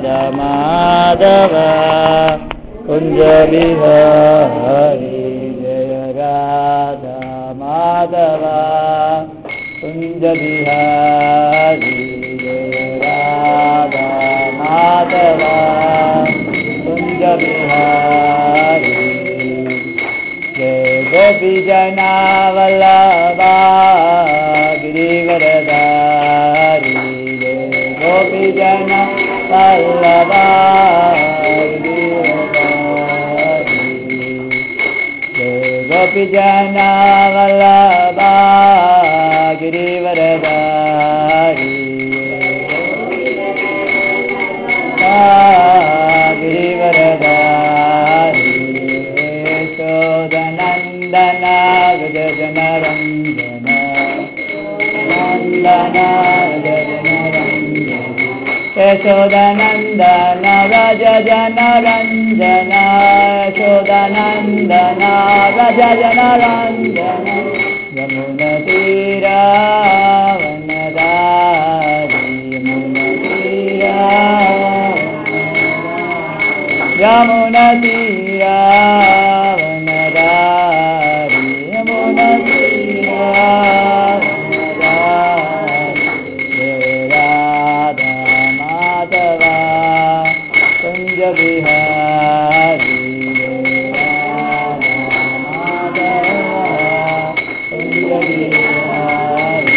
राधा माधव कुञ्ज बिहारी जय राधा माधव कुञ्ज बिहारी जय राधा माधव कुञ्ज बिहारी जय गोपी जनावल्लभा गिरिवरदारी जय गोपी जन वल्लभा गिरिवरदारी जय गोपी जनावल्लभा गिरिवरदारी गिरिवरदारी यशोदनन्दन गजनरञ्जन नन्दन गजनरञ्जन यशोदनन्दन व्रज जनरञ्जन यशोदनन्दन व्रज जनरञ्जन यमुनतीरावनदारी यमुनतीरा यमुनतीरावनदारी यमुनतीरावनदारी जय राधा माधवा कुञ्ज बिहारी जय राधा माधवा कुञ्ज बिहारी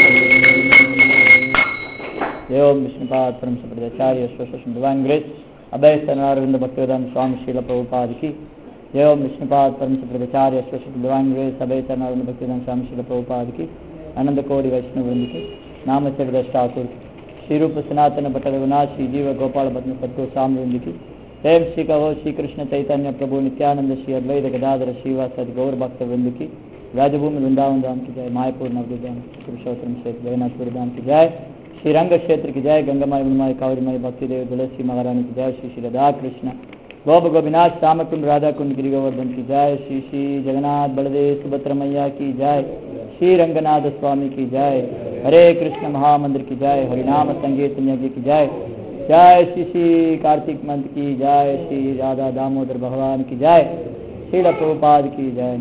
एवं विष्णुपाद परम संप्रदाचार्य स्वशम डिवाइन ग्रेस अभय सनारविंद भक्तिवेदांत स्वामी शील प्रभुपाद की एवं विष्णुपाद परम संप्रदाचार्य स्वशम डिवाइन ग्रेस अभय सनारविंद भक्तिवेदांत स्वामी शील प्रभुपाद की आनंद कोटि वैष्णव वृंद की नाम से ठाकुर की श्री रूप सनातन भट्ट रघुनाथ श्री जीव गोपाल भद्र सदगुरु स्वामी वृंद की प्रेम श्री कहो श्री कृष्ण चैतन्य प्रभु नित्यानंद श्री अद्वैत गदाधर श्रीवास गौर भक्त वृंद की राजभूमि वृंदावन धाम की जय मायपुर नवधाम पुरुषोत्तम क्षेत्र जगन्नाथपुर धाम की जय श्री रंग क्षेत्र की जय गंगामाई उन्माई कावरीमाई भक्ति देव तुलसी महारानी की जय श्री श्री राधा कृष्ण गोप गोपीनाथ श्याम कुंड राधा कुंड गिरी गोवर्धन की जय श्री श्री जगन्नाथ बलदेव सुभद्र मैया की जय श्री रंगनाथ स्वामी की जय हरे कृष्ण महामंदिर की जय हरिनाम संगीत यज्ञ की जय जय श्री श्री कार्तिक मंत्र की जय श्री राधा दामोदर भगवान की जय श्री प्रभुपाद की जय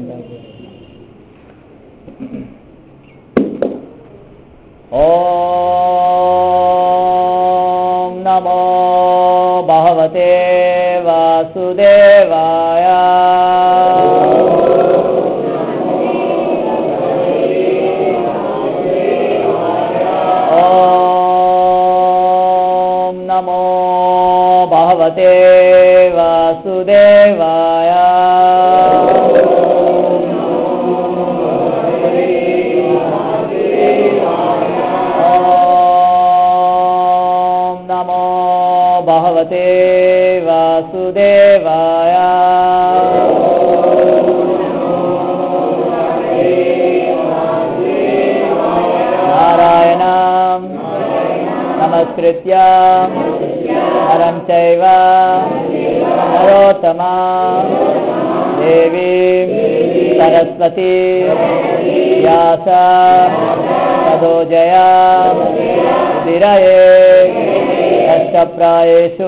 ॐ नमो भगवते वासुदेवाय ॐ नमो भगवते वासुदेवाय ॐ नमो भगवते वासुदेवाय नारायणं नमस्कृत्य नरं चैव नरोत्तमा देवीं सरस्वती व्यास तदोजया स्थिरये कष्टप्रायेषु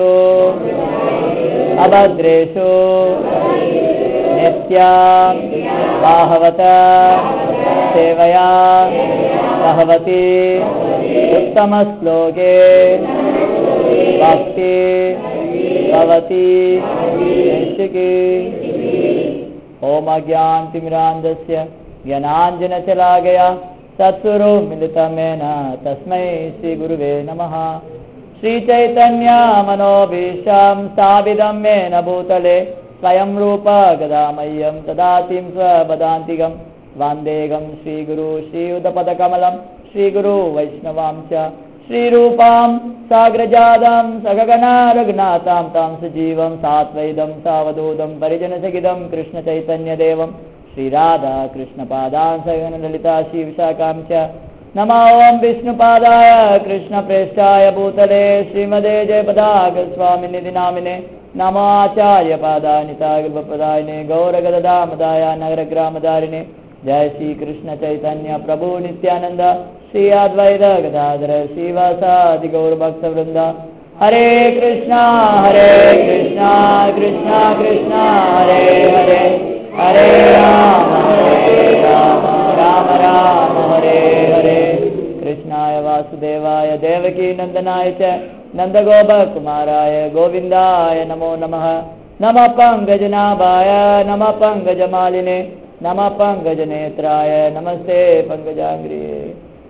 अभद्रेषु नित्या बाहवत सेवया सहवती उत्तमश्लोके भक्ति भवती नैष्टिकी ओम ज्ञानतिमिरान्धस्य ज्ञानाञ्जनचलागया सत्सुरो मिलितमेन तस्मै श्रीगुरुवे नमः श्रीचैतन्यामनोभीष्टां स्थापितं येन भूतले स्वयं रूप गदामह्यं ददातिं स्वपदान्तिकं वान्देगं श्रीगुरु श्रीयुतपदकमलं श्रीगुरु वैष्णवां च श्रीरूपां साग्रजातं सगगना रघुनाथां तां सजीवं सात्वैदं सावधूतं परिजनसहितं कृष्णचैतन्यदेवं श्रीराधा कृष्णपादां सगनललिता श्रीविशाखां च नमो ॐ विष्णुपादाय कृष्णप्रेष्ठाय भूतले श्रीमदे जयपदागस्वामिनिधि नामिने नमाचार्यपादानितागपदायिने गौरगदामदाय नगरग्रामदारिणे जय श्री कृष्ण चैतन्य प्रभु नित्यानंद श्री अद्वैत गदाधर श्रीवासादि गौरभक्तवृंद हरे कृष्णा हरे कृष्णा कृष्णा कृष्णा हरे हरे हरे राम हरे राम राम राम हरे हरे कृष्णाय वासुदेवाय देवकी नन्दनाय च नन्दगोपकुमाराय गोविन्दाय नमो नमः नमः पङ्कजनाभाय नमः पङ्कजमालिने नमः पङ्कजनेत्राय नमस्ते पङ्कजाङ्ग्रिये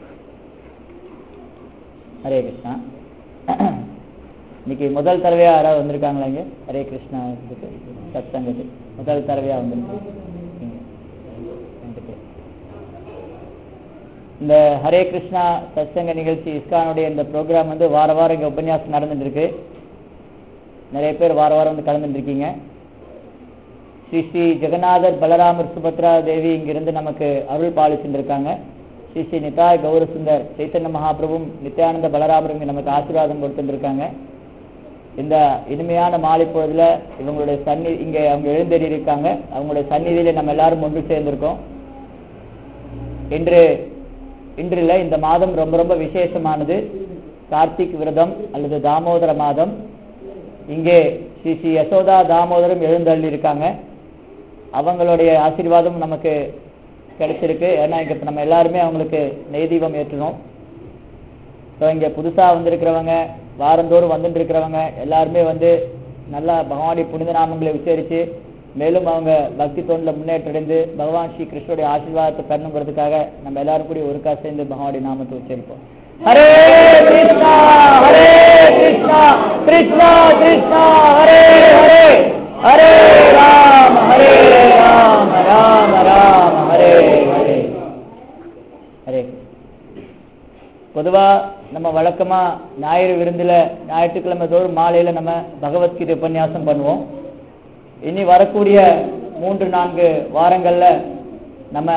ஹரே கிருஷ்ணா இன்னைக்கு முதல் தடவையா யாராவது வந்திருக்காங்களா இங்க ஹரே கிருஷ்ணா இதுக்கு சத்சங்கத்துக்கு முதல் தடவையா வந்திருக்கு இங்க. ரெண்டு பேர். இந்த ஹரே கிருஷ்ணா சத்சங்க நிகழ்ச்சி இஸ்கானுடைய இந்த ப்ரோக்ராம் வந்து வார வாரம் இங்க உபன்யாசம் நடந்துட்டு இருக்கு நிறைய பேர் வார வாரம் வந்து கலந்துட்டு இருக்கீங்க ஸ்ரீ ஸ்ரீ ஜெகநாதர் பலராமர் சுபத்ரா தேவி இங்கிருந்து நமக்கு அருள் பாலிச்சுட்டு இருக்காங்க ஸ்ரீ ஸ்ரீ நிதாய் கௌரசுந்தர் சைத்தன்ய மகாபிரபும் நித்யானந்த பலராமரும் இங்க நமக்கு ஆசீர்வாதம் கொடுத்துருக்காங்க இந்த இனிமையான மாலை பொழுதுல இவங்களுடைய சன்னி இங்க அவங்க எழுந்தேறி இருக்காங்க அவங்களுடைய சந்நிதியில நம்ம எல்லாரும் ஒன்று சேர்ந்திருக்கோம் இன்று இன்றில் இந்த மாதம் ரொம்ப ரொம்ப விசேஷமானது கார்த்திக் விரதம் அல்லது தாமோதர மாதம் இங்கே ஸ்ரீ ஸ்ரீ யசோதா தாமோதரம் எழுந்தள்ளி இருக்காங்க அவங்களுடைய ஆசீர்வாதம் நமக்கு கிடைச்சிருக்கு ஏன்னா இங்க இப்ப நம்ம எல்லாருமே அவங்களுக்கு நெய் தீபம் ஏற்றணும் ஸோ இங்க புதுசா வந்திருக்கிறவங்க வாரந்தோறும் வந்துட்டு இருக்கிறவங்க எல்லாருமே வந்து நல்லா பகவானுடைய புனித நாமங்களை உச்சரித்து மேலும் அவங்க பக்தி தொண்டில் முன்னேற்றடைந்து பகவான் ஸ்ரீ கிருஷ்ணனுடைய ஆசீர்வாதத்தை பெறணுங்கிறதுக்காக நம்ம எல்லாரும் கூடி ஒருக்கா சேர்ந்து பகவானுடைய நாமத்தை உச்சரிப்போம் ஹரே கிருஷ்ணா ஹரே கிருஷ்ணா கிருஷ்ணா கிருஷ்ணா ஹரே ஹரே ஹரே ராம் ஹரே ராம் ராம ராம் ஹரே ஹரே ஹரே பொதுவா நம்ம வழக்கமா ஞாயிறு விருந்துல ஞாயிற்றுக்கிழமை தோறும் மாலையில நம்ம பகவத்கீதை உபன்யாசம் பண்ணுவோம் இனி வரக்கூடிய மூன்று நான்கு வாரங்கள்ல நம்ம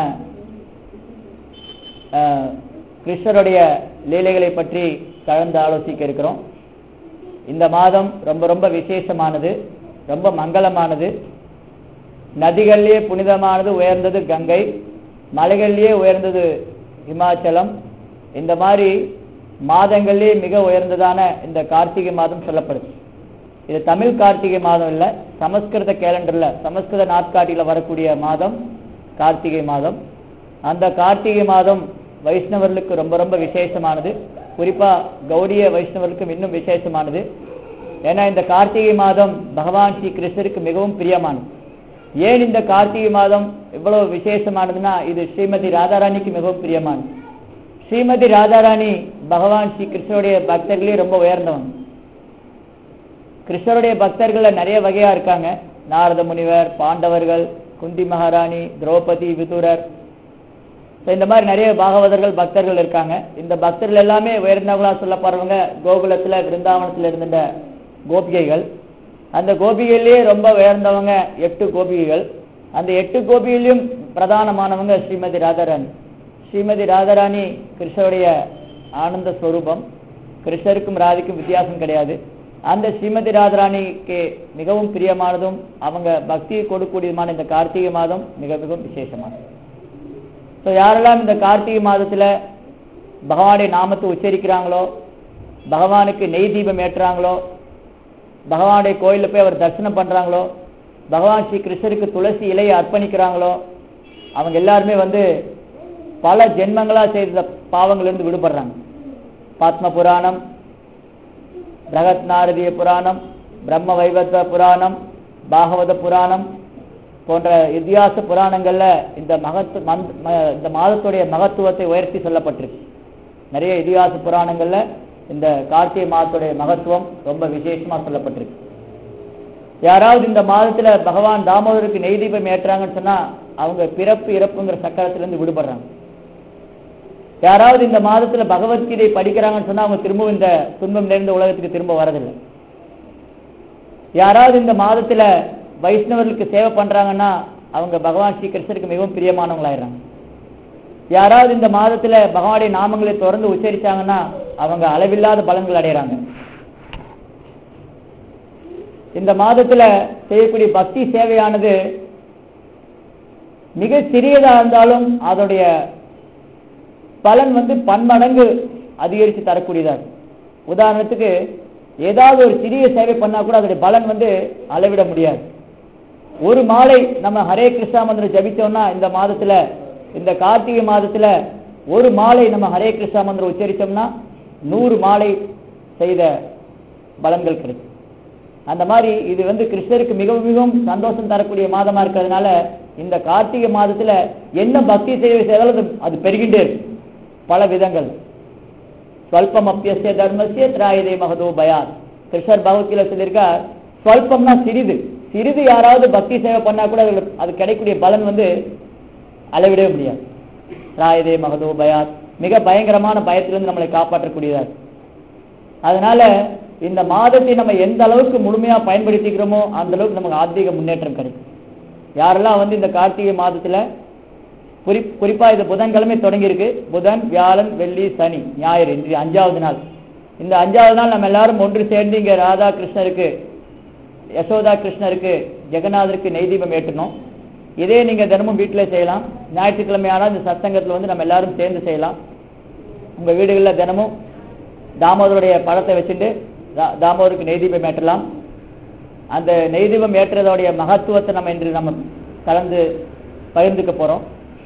அஹ், கிருஷ்ணருடைய லீலைகளை பற்றி கலந்து ஆலோசிக்க இருக்கிறோம் இந்த மாதம் ரொம்ப ரொம்ப விசேஷமானது ரொம்ப மங்களமானது நதிகள்லயே புனிதமானது உயர்ந்தது கங்கை மலைகள்லயே உயர்ந்தது இமாச்சலம் இந்த மாதிரி மாதங்கள்லயே மிக உயர்ந்ததான இந்த கார்த்திகை மாதம் சொல்லப்படுது இது தமிழ் கார்த்திகை மாதம் இல்ல சமஸ்கிருத கேலண்டர்ல சமஸ்கிருத நாட்காட்டியில வரக்கூடிய மாதம் கார்த்திகை மாதம் அந்த கார்த்திகை மாதம் வைஷ்ணவர்களுக்கு ரொம்ப ரொம்ப விசேஷமானது குறிப்பா கௌடிய வைஷ்ணவர்களுக்கும் இன்னும் விசேஷமானது ஏன்னா இந்த கார்த்திகை மாதம் பகவான் ஸ்ரீ கிருஷ்ணருக்கு மிகவும் பிரியமானது ஏன் இந்த கார்த்திகை மாதம் இவ்வளவு விசேஷமானதுன்னா இது ஸ்ரீமதி ராதாராணிக்கு மிகவும் பிரியமானது ஸ்ரீமதி ராதாராணி பகவான் ஸ்ரீ கிருஷ்ணருடைய பக்தர்களே ரொம்ப உயர்ந்தவங்க கிருஷ்ணருடைய பக்தர்கள்ல நிறைய வகையா இருக்காங்க நாரத முனிவர் பாண்டவர்கள் குந்தி மகாராணி திரௌபதி விதுரர் So, இந்த மாதிரி நிறைய பாகவதர்கள் பக்தர்கள் இருக்காங்க இந்த பக்தர்கள் எல்லாமே உயர்ந்தவங்களா சொல்லப்படுறவங்க கோகுலத்துல விருந்தாவனத்துல இருந்த கோபிகைகள் அந்த கோபிகையிலேயே ரொம்ப உயர்ந்தவங்க எட்டு கோபிகைகள் அந்த எட்டு கோபிகையிலும் பிரதானமானவங்க ஸ்ரீமதி ராதாராணி ஸ்ரீமதி ராதாராணி கிருஷ்ணருடைய ஆனந்த ஸ்வரூபம் கிருஷ்ணருக்கும் ராதிக்கும் வித்தியாசம் கிடையாது அந்த ஸ்ரீமதி ராதாராணிக்கு மிகவும் பிரியமானதும் அவங்க பக்தியை கொடுக்கக்கூடியதுமான இந்த கார்த்திகை மாதம் மிக மிகவும் விசேஷமானது ஸோ யாரெல்லாம் இந்த கார்த்திகை மாதத்துல பகவானுடைய நாமத்தை உச்சரிக்கிறாங்களோ பகவானுக்கு நெய் தீபம் ஏற்றுறாங்களோ பகவானுடைய கோயில்ல போய் அவர் தரிசனம் பண்றாங்களோ பகவான் ஸ்ரீ கிருஷ்ணருக்கு துளசி இலையை அர்ப்பணிக்கிறாங்களோ அவங்க எல்லாருமே வந்து பல ஜென்மங்களா செய்த பாவங்களிலிருந்து விடுபடுறாங்க பாத்ம புராணம் பிரகத் நாரதிய புராணம் பிரம்ம வைவத்வ புராணம் பாகவத புராணம் போன்ற இதிகாச புராணங்கள்ல இந்த மகத்து மந்த்- ம- இந்த மாதத்துடைய மகத்துவத்தை உயர்த்தி சொல்லப்பட்டிருக்கு நிறைய இதிகாச புராணங்கள்ல இந்த கார்த்திகை மாதத்துடைய மகத்துவம் ரொம்ப விசேஷமா சொல்லப்பட்டிருக்கு யாராவது இந்த மாதத்துல பகவான் தாமோதருக்கு நெய் தீபம் ஏற்றுறாங்கன்னு சொன்னா அவங்க பிறப்பு இறப்புங்கிற சக்கரத்திலிருந்து விடுபடுறாங்க யாராவது இந்த மாதத்துல பகவத்கீதை படிக்கிறாங்கன்னு சொன்னா அவங்க திரும்பவும் இந்த துன்பம் நிறைந்த உலகத்துக்கு திரும்ப வரதில்லை யாராவது இந்த மாதத்துல வைஷ்ணவர்களுக்கு சேவை பண்றாங்கன்னா அவங்க பகவான் ஸ்ரீ கிருஷ்ணருக்கு மிகவும் பிரியமானவங்களாயிடுறாங்க யாராவது இந்த மாதத்துல பகவானுடைய நாமங்களை தொடர்ந்து உச்சரிச்சாங்கன்னா அவங்க அளவில்லாத பலன்கள் அடையறாங்க இந்த மாதத்துல செய்யக்கூடிய பக்தி சேவையானது மிக சிறியதா இருந்தாலும் அதோடைய பலன் வந்து பன்மடங்கு அதிகரித்து தரக்கூடியதா இருக்கு. உதாரணத்துக்கு ஏதாவது ஒரு சிறிய சேவை பண்ணா கூட அதோடைய பலன் வந்து அளவிட முடியாது ஒரு மாலை நம்ம ஹரே கிருஷ்ணா மந்திரம் ஜபிச்சோம்னா இந்த மாதத்துல இந்த கார்த்திகை மாதத்துல ஒரு மாலை நம்ம ஹரே கிருஷ்ணா மந்திரம் உச்சரித்தோம்னா நூறு மாலை செய்த பலன்கள் கிடைக்கும் அந்த மாதிரி இது வந்து கிருஷ்ணருக்கு மிகவும் மிகவும் சந்தோஷம் தரக்கூடிய மாதமா இருக்கிறதுனால இந்த கார்த்திகை மாதத்துல என்ன பக்தி சேவை செய்தாலும் அது- அது பெருகின்றே இருக்கு பல விதங்கள் ஸ்வல்பம் அப்பியசிய தர்மசிய திராயுதே மகதோ பயாத் கிருஷ்ணர் பகவத்கீதை சொல்லியிருக்கார் ஸ்வல்பம்னா சிறிது சிறிது யாராவது பக்தி சேவை பண்ணா கூட அது அது கிடைக்கக்கூடிய பலன் வந்து அளவிடவே முடியாது திராயுதே மகதோ பயாத் மிக பயங்கரமான பயத்திலிருந்து நம்மளை காப்பாற்றக்கூடியதா இருக்கு. அதனால இந்த மாதத்தை நம்ம எந்த அளவுக்கு முழுமையா பயன்படுத்திக்கிறோமோ அந்த அளவுக்கு நமக்கு ஆத்மீக முன்னேற்றம் கிடைக்கும் யாரெல்லாம் வந்து இந்த கார்த்திகை மாதத்துல குறி குறிப்பா இது புதன்கிழமை தொடங்கி இருக்கு புதன் வியாழன் வெள்ளி சனி ஞாயிறு இன்று அஞ்சாவது நாள் இந்த அஞ்சாவது நாள் நம்ம எல்லாரும் ஒன்று சேர்ந்து இங்க ராதா கிருஷ்ணருக்கு யசோதா கிருஷ்ணருக்கு ஜெகநாதருக்கு நெய் தீபம் ஏற்றணும் இதே நீங்க தினமும் வீட்டிலே செய்யலாம் ஞாயிற்றுக்கிழமையான இந்த சத்சங்கத்துல வந்து நம்ம எல்லாரும் சேர்ந்து செய்யலாம் உங்க வீடுகளில் தினமும் தாமோதருடைய படத்தை வச்சுட்டு தா- தாமோதருக்கு நெய் தீபம் ஏற்றலாம் அந்த நெய் தீபம் ஏற்றுறதோடைய மகத்துவத்தை நம்ம இன்று நம்ம கலந்து பகிர்ந்துக்க போறோம்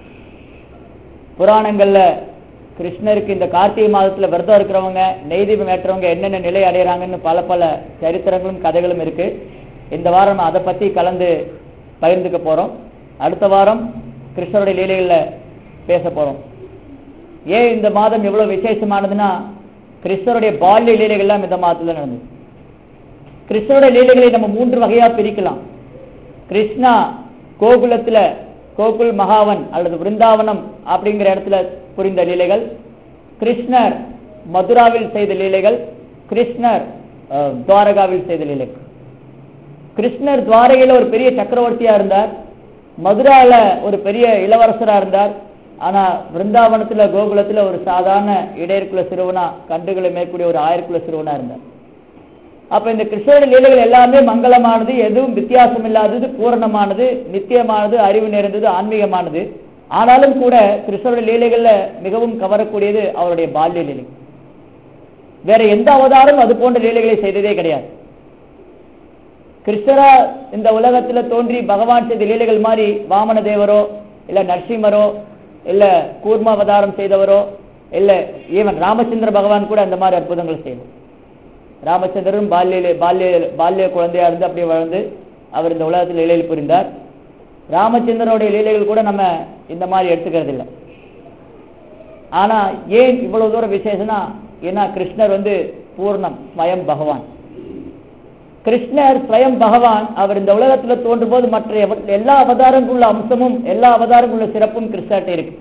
புராணங்கள்ல கிருஷ்ணருக்கு இந்த கார்த்திகை மாதத்துல விரதம் இருக்கிறவங்க நெய் தீபம் ஏற்றவங்க என்னென்ன நிலை அடையறாங்கன்னு பல பல சரித்திரங்களும் கதைகளும் இருக்கு இந்த வாரம் நம்ம அதை பத்தி கலந்து பகிர்ந்துக்க போறோம் அடுத்த வாரம் கிருஷ்ணருடைய லீலைகள்ல பேச போறோம் ஏன் இந்த மாதம் எவ்வளவு விசேஷமானதுன்னா கிருஷ்ணருடைய பால்ய லீலைகள்லாம் இந்த மாதத்துல நடந்தது கிருஷ்ணருடைய லீலைகளை நம்ம மூன்று வகையா பிரிக்கலாம் கிருஷ்ணா கோகுலத்துல கோகுல் மகாவன் அல்லது பிருந்தாவனம் அப்படிங்கிற இடத்துல புரிந்த லீலைகள் கிருஷ்ணர் மதுராவில் செய்த லீலைகள் கிருஷ்ணர் அஹ், துவாரகாவில் செய்த லீலைகள் கிருஷ்ணர் துவாரகையில ஒரு பெரிய சக்கரவர்த்தியா இருந்தார் மதுரால ஒரு பெரிய இளவரசரா இருந்தார் ஆனா பிருந்தாவனத்துல கோகுலத்துல ஒரு சாதாரண இடையர்குல சிறுவனா கண்டுகளை மேற்கூடிய ஒரு ஆயிரக்குல சிறுவனா இருந்தார் அப்ப இந்த கிருஷ்ணருடைய லீலைகள் எல்லாமே மங்களமானது எதுவும் வித்தியாசம் இல்லாதது பூரணமானது நித்தியமானது அறிவு நிறைந்தது ஆன்மீகமானது ஆனாலும் கூட கிருஷ்ணருடைய லீலைகள்ல மிகவும் கவரக்கூடியது அவருடைய பால்ய லீலை வேற எந்த அவதாரம் அது போன்ற லீலைகளை செய்ததே கிடையாது கிருஷ்ணரா இந்த உலகத்துல தோன்றி பகவான் செய்த லீலைகள் மாதிரி வாமன தேவரோ இல்ல நரசிம்மரோ இல்ல கூர்மாவதாரம் செய்தவரோ இல்ல ஈவன் ராமச்சந்திர பகவான் கூட அந்த மாதிரி அற்புதங்கள் செய்தார் ராமச்சந்திரன் பால்ய பால்ய பால்ய குழந்தையா இருந்து அப்படியே வளர்ந்து அவர் இந்த உலகத்தில் லீலையில் புரிந்தார் ராமச்சந்திரனுடைய லீலைகள் கூட நம்ம இந்த மாதிரி எடுத்துக்கிறது இல்லை ஆனா ஏன் இவ்வளவு தூரம் விசேஷம்னா ஏன்னா கிருஷ்ணர் வந்து பூர்ணம் ஸ்வயம் பகவான் கிருஷ்ணர் ஸ்வயம் பகவான் அவர் இந்த உலகத்துல தோன்றும் போது மற்ற எவ- எல்லா அவதாரங்களுள்ள அம்சமும் எல்லா அவதாரங்களுள்ள சிறப்பும் கிருஷ்ணர்ட்ட இருக்கு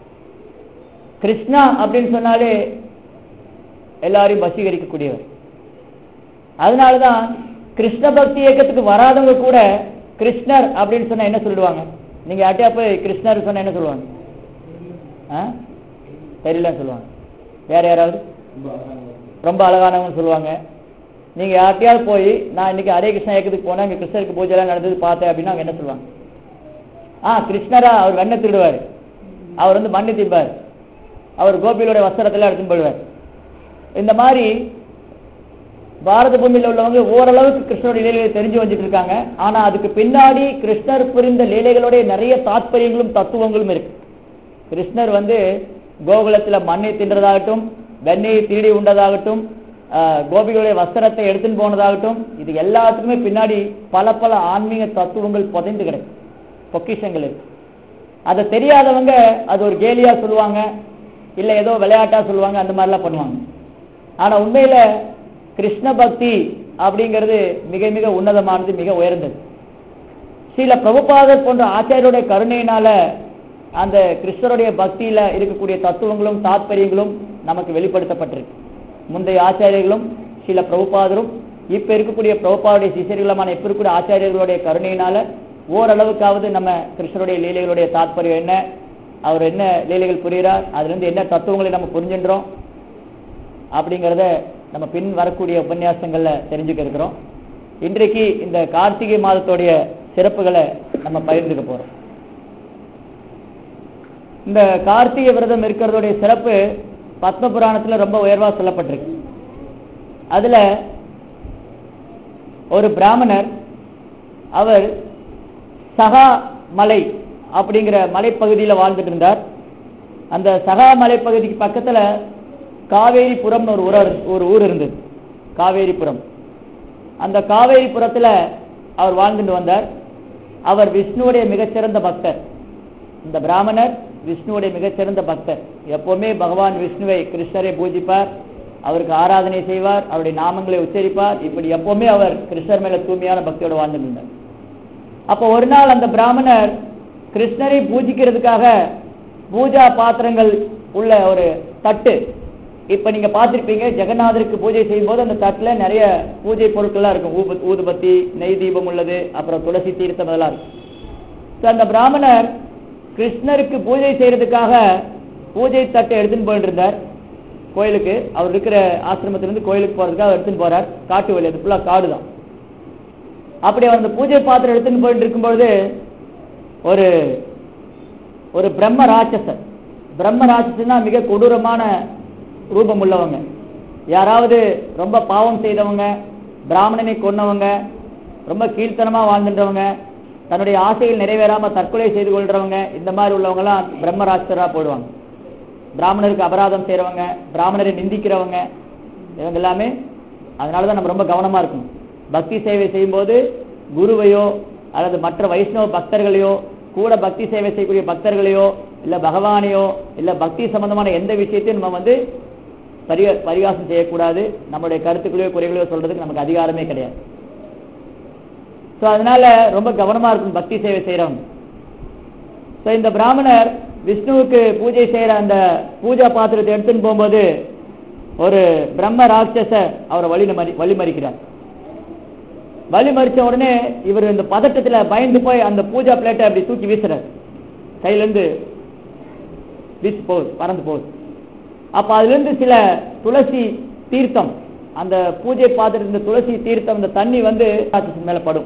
கிருஷ்ணா அப்படின்னு சொன்னாலே எல்லாரையும் வசீகரிக்கக்கூடியவர் அதனாலதான் கிருஷ்ண பக்தி இயக்கத்துக்கு வராதவங்க கூட கிருஷ்ணர் அப்படின்னு சொன்னா என்ன சொல்லுவாங்க நீங்க யார்ட்டையா போய் கிருஷ்ணர் சொன்னா என்ன சொல்லுவாங்க ஆ? தெரியலன்னு சொல்லுவாங்க வேற யாராவது ரொம்ப அழகானவங்க சொல்லுவாங்க நீங்க யார்ட்டையாவது போய் நான் இன்னைக்கு ஹரே கிருஷ்ணா இயக்கத்துக்கு போனேன் இங்க கிருஷ்ணருக்கு பூஜை எல்லாம் நடந்தது பார்த்தேன் அப்படின்னா அவங்க என்ன சொல்லுவாங்க ஆ கிருஷ்ணரா அவர் வெண்ணை திருடுவார் அவர் வந்து மண்ணு திம்பார் அவர் கோபிகளுடைய வஸ்திரத்துல எடுத்துன்னு போயிடுவார் இந்த மாதிரி பாரத பூமியில உள்ளவங்க ஓரளவுக்கு கிருஷ்ணருடைய லீலைகளை தெரிஞ்சு வந்துட்டு இருக்காங்க ஆனா அதுக்கு பின்னாடி கிருஷ்ணர் புரிந்த லீலைகளுடைய நிறைய தாத்பரியங்களும் தத்துவங்களும் இருக்கு கிருஷ்ணர் வந்து கோகுலத்துல மண்ணை தின்றதாகட்டும் வெண்ணெயை திருடி உண்டதாகட்டும் ஆஹ், கோபிகளுடைய வஸ்திரத்தை எடுத்துன்னு போனதாகட்டும் இது எல்லாத்துக்குமே பின்னாடி பல பல ஆன்மீக தத்துவங்கள் புதைந்து கிடக்கு பொக்கிஷங்கள் இருக்கு அதை தெரியாதவங்க அது ஒரு கேலியா சொல்லுவாங்க இல்ல ஏதோ விளையாட்டா சொல்லுவாங்க அந்த மாதிரிலாம் பண்ணுவாங்க ஆனா உண்மையில கிருஷ்ண பக்தி அப்படிங்கிறது மிக மிக உன்னதமானது மிக உயர்ந்தது சில பிரபுபாதர் போன்ற ஆச்சாரியருடைய கருணையினால அந்த கிருஷ்ணருடைய பக்தியில இருக்கக்கூடிய தத்துவங்களும் தாத்பரியங்களும் நமக்கு வெளிப்படுத்தப்பட்டிருக்கு முந்தைய ஆச்சாரியர்களும் சில பிரபுபாதரும் இப்ப இருக்கக்கூடிய பிரபுபாவுடைய சிஷியர்களுமான இப்ப இருக்கக்கூடிய ஆச்சாரியர்களுடைய கருணையினால ஓரளவுக்காவது நம்ம கிருஷ்ணருடைய லீலைகளுடைய தாத்பரியம் என்ன அவர் என்ன லீலைகள் புரிகிறார் அதுல இருந்து என்ன தத்துவங்களை நம்ம புரிஞ்சுன்றோம் அப்படிங்கிறத நம்ம பின் வரக்கூடிய உபன்யாசங்கள்ல தெரிஞ்சுக்க இருக்கிறோம் இன்றைக்கு இந்த கார்த்திகை மாதத்துடைய சிறப்புகளை நம்ம பகிர்ந்துக்க போறோம் இந்த கார்த்திகை விரதம் இருக்கிறதுடைய சிறப்பு பத்ம புராணத்துல ரொம்ப உயர்வா சொல்லப்பட்டிருக்கு அதுல ஒரு பிராமணர் அவர் சகா மலை அப்படிங்கிற மலைப்பகுதியில் வாழ்ந்துட்டு இருந்தார் அந்த சகா மலைப்பகுதிக்கு பக்கத்துல காவேரிபுரம்னு ஒரு ஊர் ஒரு ஊர் இருந்தது காவேரிபுரம் அந்த காவேரிபுரத்துல அவர் வாழ்ந்துட்டு வந்தார் அவர் விஷ்ணுவுடைய மிகச்சிறந்த பக்தர் இந்த பிராமணர் விஷ்ணுவுடைய மிகச்சிறந்த பக்தர் எப்பவுமே பகவான் விஷ்ணுவை கிருஷ்ணரை பூஜிப்பார் அவருக்கு ஆராதனை செய்வார் அவருடைய நாமங்களை உச்சரிப்பார் இப்படி எப்பவுமே அவர் கிருஷ்ணர் மேல தூய்மையான பக்தியோட வாழ்ந்துட்டு இருந்தார் அப்போ ஒரு நாள் அந்த பிராமணர் கிருஷ்ணரை பூஜிக்கிறதுக்காக பூஜா பாத்திரங்கள் உள்ள ஒரு தட்டு இப்ப நீங்க பார்த்திருப்பீங்க ஜெகநாதருக்கு பூஜை செய்யும் போது அந்த தட்டுல நிறைய பூஜை பொருட்கள்லாம் இருக்கும் ஊப ஊதுபத்தி நெய் தீபம் உள்ளது அப்புறம் துளசி தீர்த்தம் அதெல்லாம் இருக்கும் So, அந்த பிராமணர் கிருஷ்ணருக்கு பூஜை செய்யறதுக்காக பூஜை தட்டை எடுத்துன்னு போயிட்டு இருந்தார் கோயிலுக்கு அவர் இருக்கிற ஆசிரமத்திலிருந்து கோயிலுக்கு போறதுக்காக அவர் எடுத்துன்னு போறார் காட்டு வழி அது ஃபுல்லா காடு தான் அப்படி அவர் அந்த பூஜை பாத்திரம் எடுத்துன்னு போயிட்டு இருக்கும்பொழுது ஒரு ஒரு பிரம்ம ராட்சசர் பிரம்ம ராட்சசன்னா மிக கொடூரமான ரூபம் உள்ளவங்க யாராவது ரொம்ப பாவம் செய்தவங்க பிராமணனை கொன்னவங்க ரொம்ப கீழ்த்தனமா வாழ்ந்துன்றவங்க தன்னுடைய ஆசைகள் நிறைவேறாம தற்கொலை செய்து கொள்றவங்க இந்த மாதிரி உள்ளவங்க எல்லாம் பிரம்ம ராட்சசரா போயிடுவாங்க பிராமணருக்கு அபராதம் செய்றவங்க பிராமணரை நிந்திக்கிறவங்க இவங்க எல்லாமே அதனாலதான் நம்ம ரொம்ப கவனமா இருக்கணும் பக்தி சேவை செய்யும்போது குருவையோ அல்லது மற்ற வைஷ்ணவ பக்தர்களையோ கூட பக்தி சேவை செய்யக்கூடிய பக்தர்களையோ இல்ல பகவானையோ இல்ல பக்தி சம்பந்தமான எந்த விஷயத்தையும் நம்ம வந்து பரிய பரிகாசம் செய்யக்கூடாது நம்மளுடைய கருத்துக்களையோ குறைகளையோ சொல்றதுக்கு நமக்கு அதிகாரமே கிடையாது ஸோ அதனால ரொம்ப கவனமா இருக்கும் பக்தி சேவை செய்யறவங்க ஸோ இந்த பிராமணர் விஷ்ணுவுக்கு பூஜை செய்யற அந்த பூஜா பாத்திரத்தை எடுத்துன்னு போகும்போது ஒரு பிரம்ம ராட்சசர் அவரை வழி வழிமறிக்கிறார் வழிமறிச்ச உடனே இவர் இந்த பதட்டத்துல பயந்து போய் அந்த பூஜா பிளேட்டை அப்படி தூக்கி வீசுறாரு கையில இருந்து வீசு போகுது பறந்து போகுது அப்ப அதுல இருந்து சில துளசி தீர்த்தம் அந்த பூஜை பாத்திரத்துல இருந்த துளசி தீர்த்தம் இந்த தண்ணி வந்து ராட்சசன் மேல படும்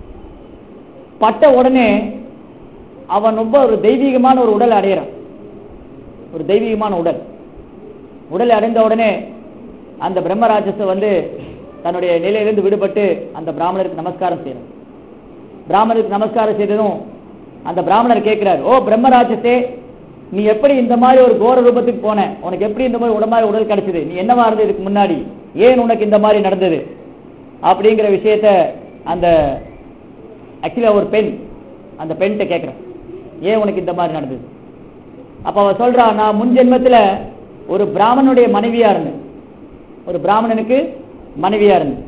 பட்ட உடனே அவன் ரொம்ப ஒரு தெய்வீகமான ஒரு உடல் அடையிறான் ஒரு தெய்வீகமான உடல் உடலை அடைந்த உடனே அந்த பிரம்மராட்சச வந்து தன்னுடைய நிலையிலிருந்து விடுபட்டு அந்த பிராமணருக்கு நமஸ்காரம் செய்யறான் பிராமணருக்கு நமஸ்காரம் செய்ததும் அந்த பிராமணர் கேட்கிறார் ஓ பிரம்மராட்சசே நீ எப்படி இந்த மாதிரி ஒரு கோர ரூபத்துக்கு போன உனக்கு எப்படி இந்த மாதிரி உடம்பு உடல் கிடைச்சது நீ என்னவா இருந்தது இதுக்கு முன்னாடி ஏன் உனக்கு இந்த மாதிரி நடந்தது அப்படிங்கிற விஷயத்த அந்த ஆக்சுவலா ஒரு பெண் அந்த பெண்கிட்ட கேட்கிறேன் ஏன் உனக்கு இந்த மாதிரி நடந்தது அப்ப அவ சொல்றா நான் முன் ஜென்மத்துல ஒரு பிராமணனுடைய மனைவியா இருந்தேன் ஒரு பிராமணனுக்கு மனைவியா இருந்தேன்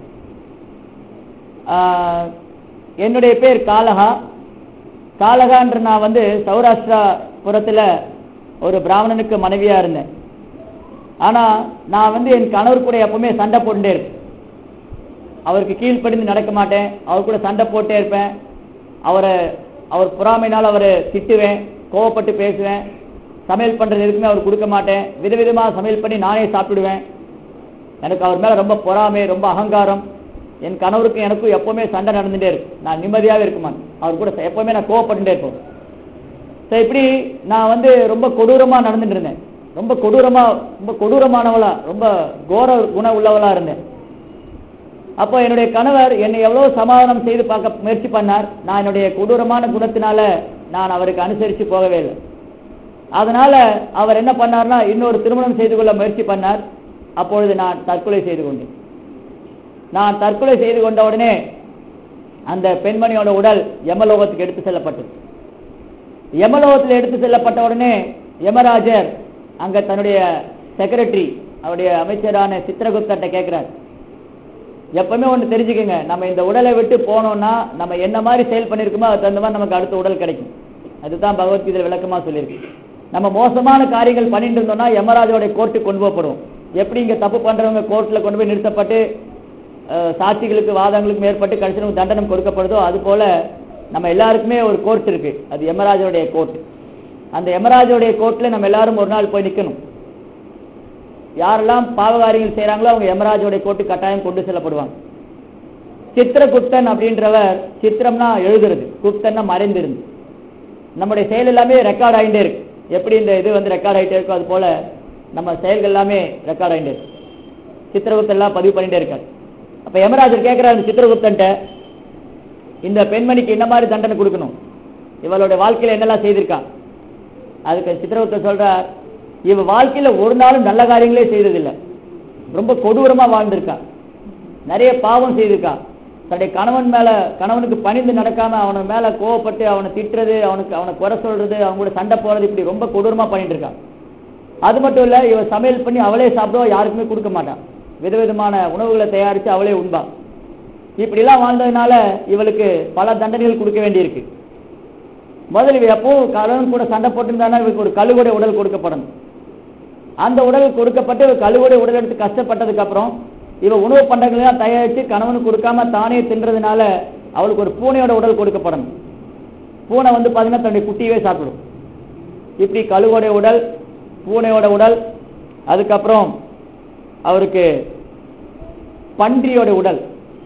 ஆஹ், என்னுடைய பேர் காலகா காலகான்ற நான் வந்து சௌராஷ்டிரா புறத்துல ஒரு பிராமணனுக்கு மனைவியா இருந்தேன் ஆனா நான் வந்து என் கணவர் கூட எப்பவுமே சண்டை போட்டுட்டே இருப்பேன் அவருக்கு கீழ்ப்படிந்து நடக்க மாட்டேன் அவர் கூட சண்டை போட்டே இருப்பேன் அவரை அவர் பொறாமையினால் அவரை திட்டுவேன் கோவப்பட்டு பேசுவேன் சமையல் பண்றது எதுக்குமே அவர் கொடுக்க மாட்டேன் விதவிதமா சமையல் பண்ணி நானே சாப்பிடுவேன் எனக்கு அவர் மேல ரொம்ப பொறாமை ரொம்ப அகங்காரம் என் கணவருக்கும் எனக்கும் எப்பவுமே சண்டை நடந்துட்டே இருக்கு நான் நிம்மதியாவே இருக்க மாட்டேன் அவர் கூட எப்பவுமே நான் கோவப்பட்டுட்டே இருப்பேன் ஸோ இப்படி நான் வந்து ரொம்ப கொடூரமா நடந்துட்டு இருந்தேன் ரொம்ப கொடூரமா ரொம்ப கொடூரமானவளா ரொம்ப கோர குண உள்ளவளா இருந்தேன் அப்போ என்னுடைய கணவர் என்னை எவ்வளவு சமாதானம் செய்து பார்க்க முயற்சி பண்ணார் நான் என்னுடைய கொடூரமான குணத்தினால நான் அவருக்கு அனுசரித்து போகவே இல்லை அதனால அவர் என்ன பண்ணார்னா இன்னொரு திருமணம் செய்து கொள்ள முயற்சி பண்ணார் அப்பொழுது நான் தற்கொலை செய்து கொண்டேன் நான் தற்கொலை செய்து கொண்ட உடனே அந்த பெண்மணியோட உடல் யமலோகத்துக்கு எடுத்து செல்லப்பட்டது யமலோகத்தில் எடுத்து செல்லப்பட்ட உடனே யமராஜர் அங்க தன்னுடைய செக்ரட்டரி அவருடைய அமைச்சரான சித்திரகுப்தர்கிட்ட கேட்கிறார் எப்பவுமே ஒன்று தெரிஞ்சுக்கங்க நம்ம இந்த உடலை விட்டு போனோம்னா நம்ம என்ன மாதிரி செயல் பண்ணியிருக்கோமோ அது தகுந்த மாதிரி நமக்கு அடுத்த உடல் கிடைக்கும் அதுதான் பகவத்கீதை விளக்கமா சொல்லியிருக்கு நம்ம மோசமான காரியங்கள் பண்ணிட்டு இருந்தோம்னா யமராஜோட கோர்ட்டுக்கு கொண்டு போகப்படும் எப்படி இங்க தப்பு பண்றவங்க கோர்ட்ல கொண்டு போய் நிறுத்தப்பட்டு அஹ், சாட்சிகளுக்கு வாதங்களுக்கு மேற்பட்டு கடைசியில் தண்டனம் கொடுக்கப்படுதோ அது போல நம்ம எல்லாருக்குமே ஒரு கோர்ட் இருக்கு அது யமராஜனுடைய கோர்ட் அந்த யமராஜனுடைய கோர்ட்ல நம்ம எல்லாரும் ஒரு நாள் போய் நிக்கணும் யாரெல்லாம் பாவகாரியங்கள் செய்றாங்களோ அவங்க யமராஜோடைய கோர்ட்டு கட்டாயம் கொண்டு செல்லப்படுவாங்க சித்திரகுப்தன் அப்படின்றவர் சித்திரம்னா எழுதுறது குப்தன்னா மறைந்திருந்து நம்முடைய செயல் எல்லாமே ரெக்கார்ட் ஆகிட்டே இருக்கு எப்படி இந்த இது வந்து ரெக்கார்ட் ஆகிட்டே இருக்கோ அது போல நம்ம செயல்கள் எல்லாமே ரெக்கார்ட் ஆகிட்டே இருக்கு சித்திரகுப்தன் எல்லாம் பதிவு பண்ணிட்டே இருக்காரு அப்ப யமராஜர் கேட்கிறாரு சித்திரகுப்தன்ட்ட இந்த பெண்மணிக்கு என்ன மாதிரி தண்டனை கொடுக்கணும் இவளுடைய வாழ்க்கையில என்னெல்லாம் செய்திருக்கா அதுக்கு சித்திரகுப்தன் சொல்றார் இவ வாழ்க்கையில ஒரு நாளும் நல்ல காரியங்களே செய்ததில்லை ரொம்ப கொடூரமா வாழ்ந்திருக்கா நிறைய பாவம் செய்திருக்கா தன்னுடைய கணவன் மேல கணவனுக்கு பணிந்து நடக்காம அவன மேல கோவப்பட்டு அவனை திட்டுறது அவனுக்கு அவனை குறை சொல்றது அவங்க கூட சண்டை போறது இப்படி ரொம்ப கொடூரமா பண்ணிட்டு இருக்கா அது மட்டும் இல்ல இவ சமையல் பண்ணி அவளே சாப்பிடுவா யாருக்குமே கொடுக்க மாட்டான் விதவிதமான உணவுகளை தயாரித்து அவளே உண்பா இப்படிலாம் வாழ்ந்ததுனால இவளுக்கு பல தண்டனைகள் கொடுக்க வேண்டியிருக்கு முதல்ல இவ எப்போ கணவன் கூட சண்டை போட்டிருந்தானா இவருக்கு ஒரு கழுவுடைய உடல் கொடுக்கப்படணும் அந்த உடல் கொடுக்கப்பட்டு இவ கழுவுடைய உடல் எடுத்து கஷ்டப்பட்டதுக்கு அப்புறம் இவ உணவு பண்டங்கள்லாம் தயாரித்து கணவனுக்கு கொடுக்காம தானே தின்றதுனால அவளுக்கு ஒரு பூனையோட உடல் கொடுக்கப்படணும் பூனை வந்து பாத்தீங்கன்னா தன்னுடைய குட்டியவே சாப்பிடும் இப்படி கழுவோடைய உடல் பூனையோட உடல் அதுக்கப்புறம் அவருக்கு பன்றியோட உடல்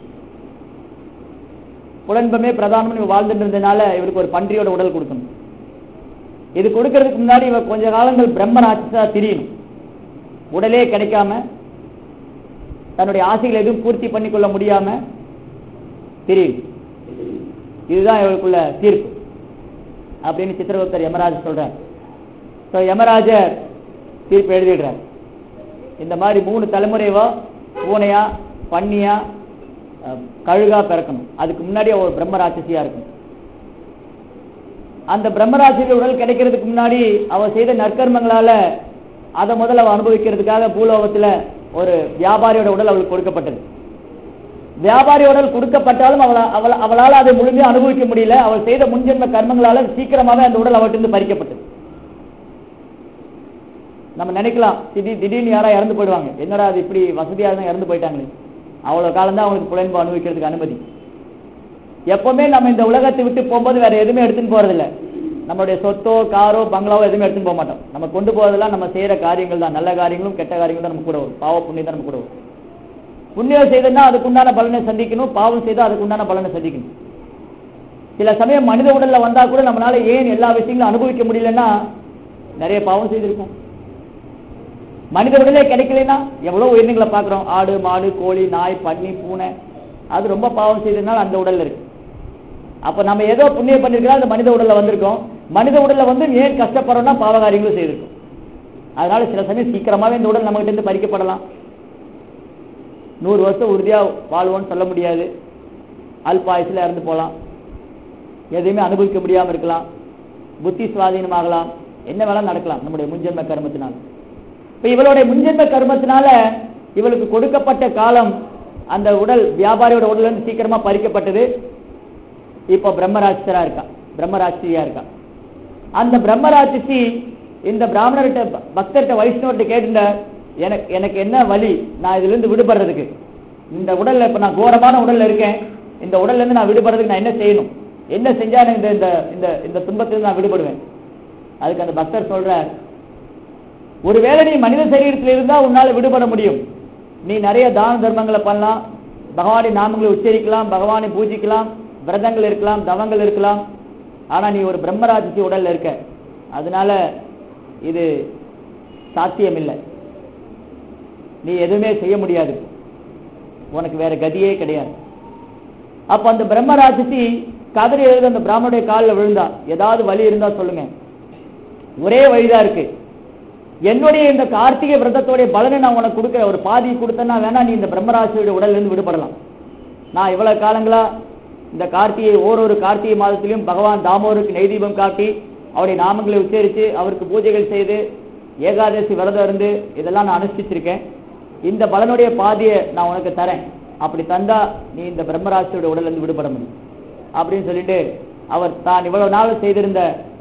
புலன்பமே பிரதானம் வாழ்ந்துட்டு இருந்ததுனால இவருக்கு ஒரு பன்றியோட உடல் கொடுக்கணும் இது கொடுக்கறதுக்கு முன்னாடி இவர் கொஞ்ச காலங்கள் பிரம்ம ராட்சசா திரியணும் உடலே கிடைக்காம தன்னுடைய ஆசைகளை எதுவும் பூர்த்தி பண்ணிக்கொள்ள முடியாம தெரியும் இதுதான் இவருக்குள்ள தீர்ப்பு அப்படின்னு சித்திரகுப்தர் யமராஜ் சொல்றார் ஸோ யமராஜர் தீர்ப்பு எழுதிடுறார் இந்த மாதிரி மூணு தலைமுறைவா பூனையா பன்னியா அஹ், கழுகா பிறக்கணும் அதுக்கு முன்னாடி அவ ஒரு பிரம்ம ராட்சசியா இருக்கணும் அந்த பிரம்மராட்சிய உடல் கிடைக்கிறதுக்கு முன்னாடி அவ செய்த நற்கர்மங்களால அதை முதல்ல அவ அனுபவிக்கிறதுக்காக பூலோகத்துல ஒரு வியாபாரியோட உடல் அவளுக்கு கொடுக்கப்பட்டது வியாபாரி உடல் கொடுக்கப்பட்டாலும் அவள அவள அவளால் அதை முழுமையா அனுபவிக்க முடியல அவள் செய்த முன்ஜென்ம கர்மங்களால சீக்கிரமாவே அந்த உடல் அவற்றிலிருந்து பறிக்கப்பட்டது நம்ம நினைக்கலாம் திடீர் திடீர்னு யாரா இறந்து போயிடுவாங்க என்னடா அது இப்படி வசதியா இருந்தா இறந்து போயிட்டாங்களே அவ்வளவு காலம் தான் அவங்களுக்கு புலன்பு அனுபவிக்கிறதுக்கு அனுமதி எப்பவுமே நம்ம இந்த உலகத்தை விட்டு போகும்போது வேற எதுவுமே எடுத்துன்னு போறதில்ல நம்மளுடைய சொத்தோ காரோ பங்களாவோ எதுவுமே எடுத்துன்னு போக மாட்டோம் நம்ம கொண்டு போறதெல்லாம் நம்ம செய்யற காரியங்கள் தான் நல்ல காரியங்களும் கெட்ட காரியங்களும் தான் நம்ம கூட வரும் பாவ புண்ணியம் தான் நம்ம கூட வரும் புண்ணியம் செய்தோம்னா அதுக்குண்டான பலனை சந்திக்கணும் பாவம் செய்தா அதுக்குண்டான பலனை சந்திக்கணும் சில சமயம் மனித உடல்ல வந்தா கூட நம்மளால ஏன் எல்லா விஷயங்களும் அனுபவிக்க முடியலன்னா நிறைய பாவம் செய்திருக்கோம் மனித உடலே கிடைக்கலைன்னா எவ்வளவு உயிரினங்களை பார்க்கிறோம் ஆடு மாடு கோழி நாய் பன்னி பூனை அது ரொம்ப பாவம் செய்ததுனால அந்த உடல்ல இருக்கு அப்ப நம்ம ஏதோ புண்ணியம் பண்ணிருக்கிறோம் அந்த மனித உடல்ல வந்திருக்கோம் மனித உடல்ல வந்து ஏன் கஷ்டப்படுறோம்னா பாவகாரியங்களும் செய்திருக்கோம் அதனால சில சமயம் சீக்கிரமாவே இந்த உடல் நம்மகிட்ட இருந்து பறிக்கப்படலாம் நூறு வருஷம் உறுதியா வாழ்வோம்னு சொல்ல முடியாது அல்பாயுசுல இறந்து போகலாம் எதையுமே அனுபவிக்க முடியாம இருக்கலாம் புத்தி சுவாதீனமாகலாம் என்ன வேணாலும் நடக்கலாம் நம்முடைய முன்ஜென்ம கர்மத்தினால் இப்ப இவளுடைய முன்ஜென்ம கர்மத்தினால இவளுக்கு கொடுக்கப்பட்ட காலம் அந்த உடல் வியாபாரியோட உடல்ல இருந்து சீக்கிரமா பறிக்கப்பட்டது இப்ப பிரம்மராட்சரா இருக்கா பிரம்மராட்சியா இருக்கா அந்த பிரம்மராட்சி இந்த பிராமணர்கிட்ட ப- பக்தர்கிட்ட வைஷ்ணவர்கிட்ட கேட்டுட்ட எனக்கு எனக்கு என்ன வழி நான் இதுல இருந்து விடுபடுறதுக்கு இந்த உடல்ல இப்ப நான் கோரமான உடல்ல இருக்கேன் இந்த உடல்ல இருந்து நான் விடுபடுறதுக்கு நான் என்ன செய்யணும் என்ன செஞ்சா எனக்கு இந்த இந்த இந்த இந்த துன்பத்திலிருந்து நான் விடுபடுவேன் அதுக்கு அந்த பக்தர் சொல்றார் ஒருவேளை நீ மனித சரீரத்தில் இருந்தா உன்னால விடுபட முடியும் நீ நிறைய தான தர்மங்களை பண்ணலாம் பகவானின் நாமங்களை உச்சரிக்கலாம் பகவானை பூஜிக்கலாம் விரதங்கள் இருக்கலாம் தவங்கள் இருக்கலாம் ஆனா நீ ஒரு பிரம்மராட்சி உடல்ல இருக்க அதனால இது சாத்தியம் இல்லை நீ எதுவுமே செய்ய முடியாது உனக்கு வேற கதியே கிடையாது அப்ப அந்த பிரம்மராட்சி கதறி எழுத அந்த பிராமணுடைய காலில் விழுந்தா ஏதாவது வழி இருந்தா சொல்லுங்க ஒரே வழிதான் இருக்கு என்னுடைய இந்த கார்த்திகை விரதத்தோடைய பலனை நான் உனக்கு கொடுக்க ஒரு பாதி கொடுத்தேன்னா வேணா நீ இந்த பிரம்மராசியோட உடல்ல இருந்து விடுபடலாம் நான் இவ்வளவு காலங்களா இந்த கார்த்திகை ஓரொரு கார்த்திகை மாதத்திலும் பகவான் தாமோருக்கு நெய்தீபம் காட்டி அவருடைய நாமங்களை உச்சரித்து அவருக்கு பூஜைகள் செய்து ஏகாதசி விரதம் இருந்து இதெல்லாம் நான் அனுஷ்டிச்சிருக்கேன் இந்த பலனுடைய பாதியை நான் உனக்கு தரேன் அப்படி தந்தா நீ இந்த பிரம்மராசியோட உடல்ல இருந்து விடுபட முடியும் அப்படின்னு சொல்லிட்டு அவர் தான் இவ்வளவு நாள் செய்திருந்த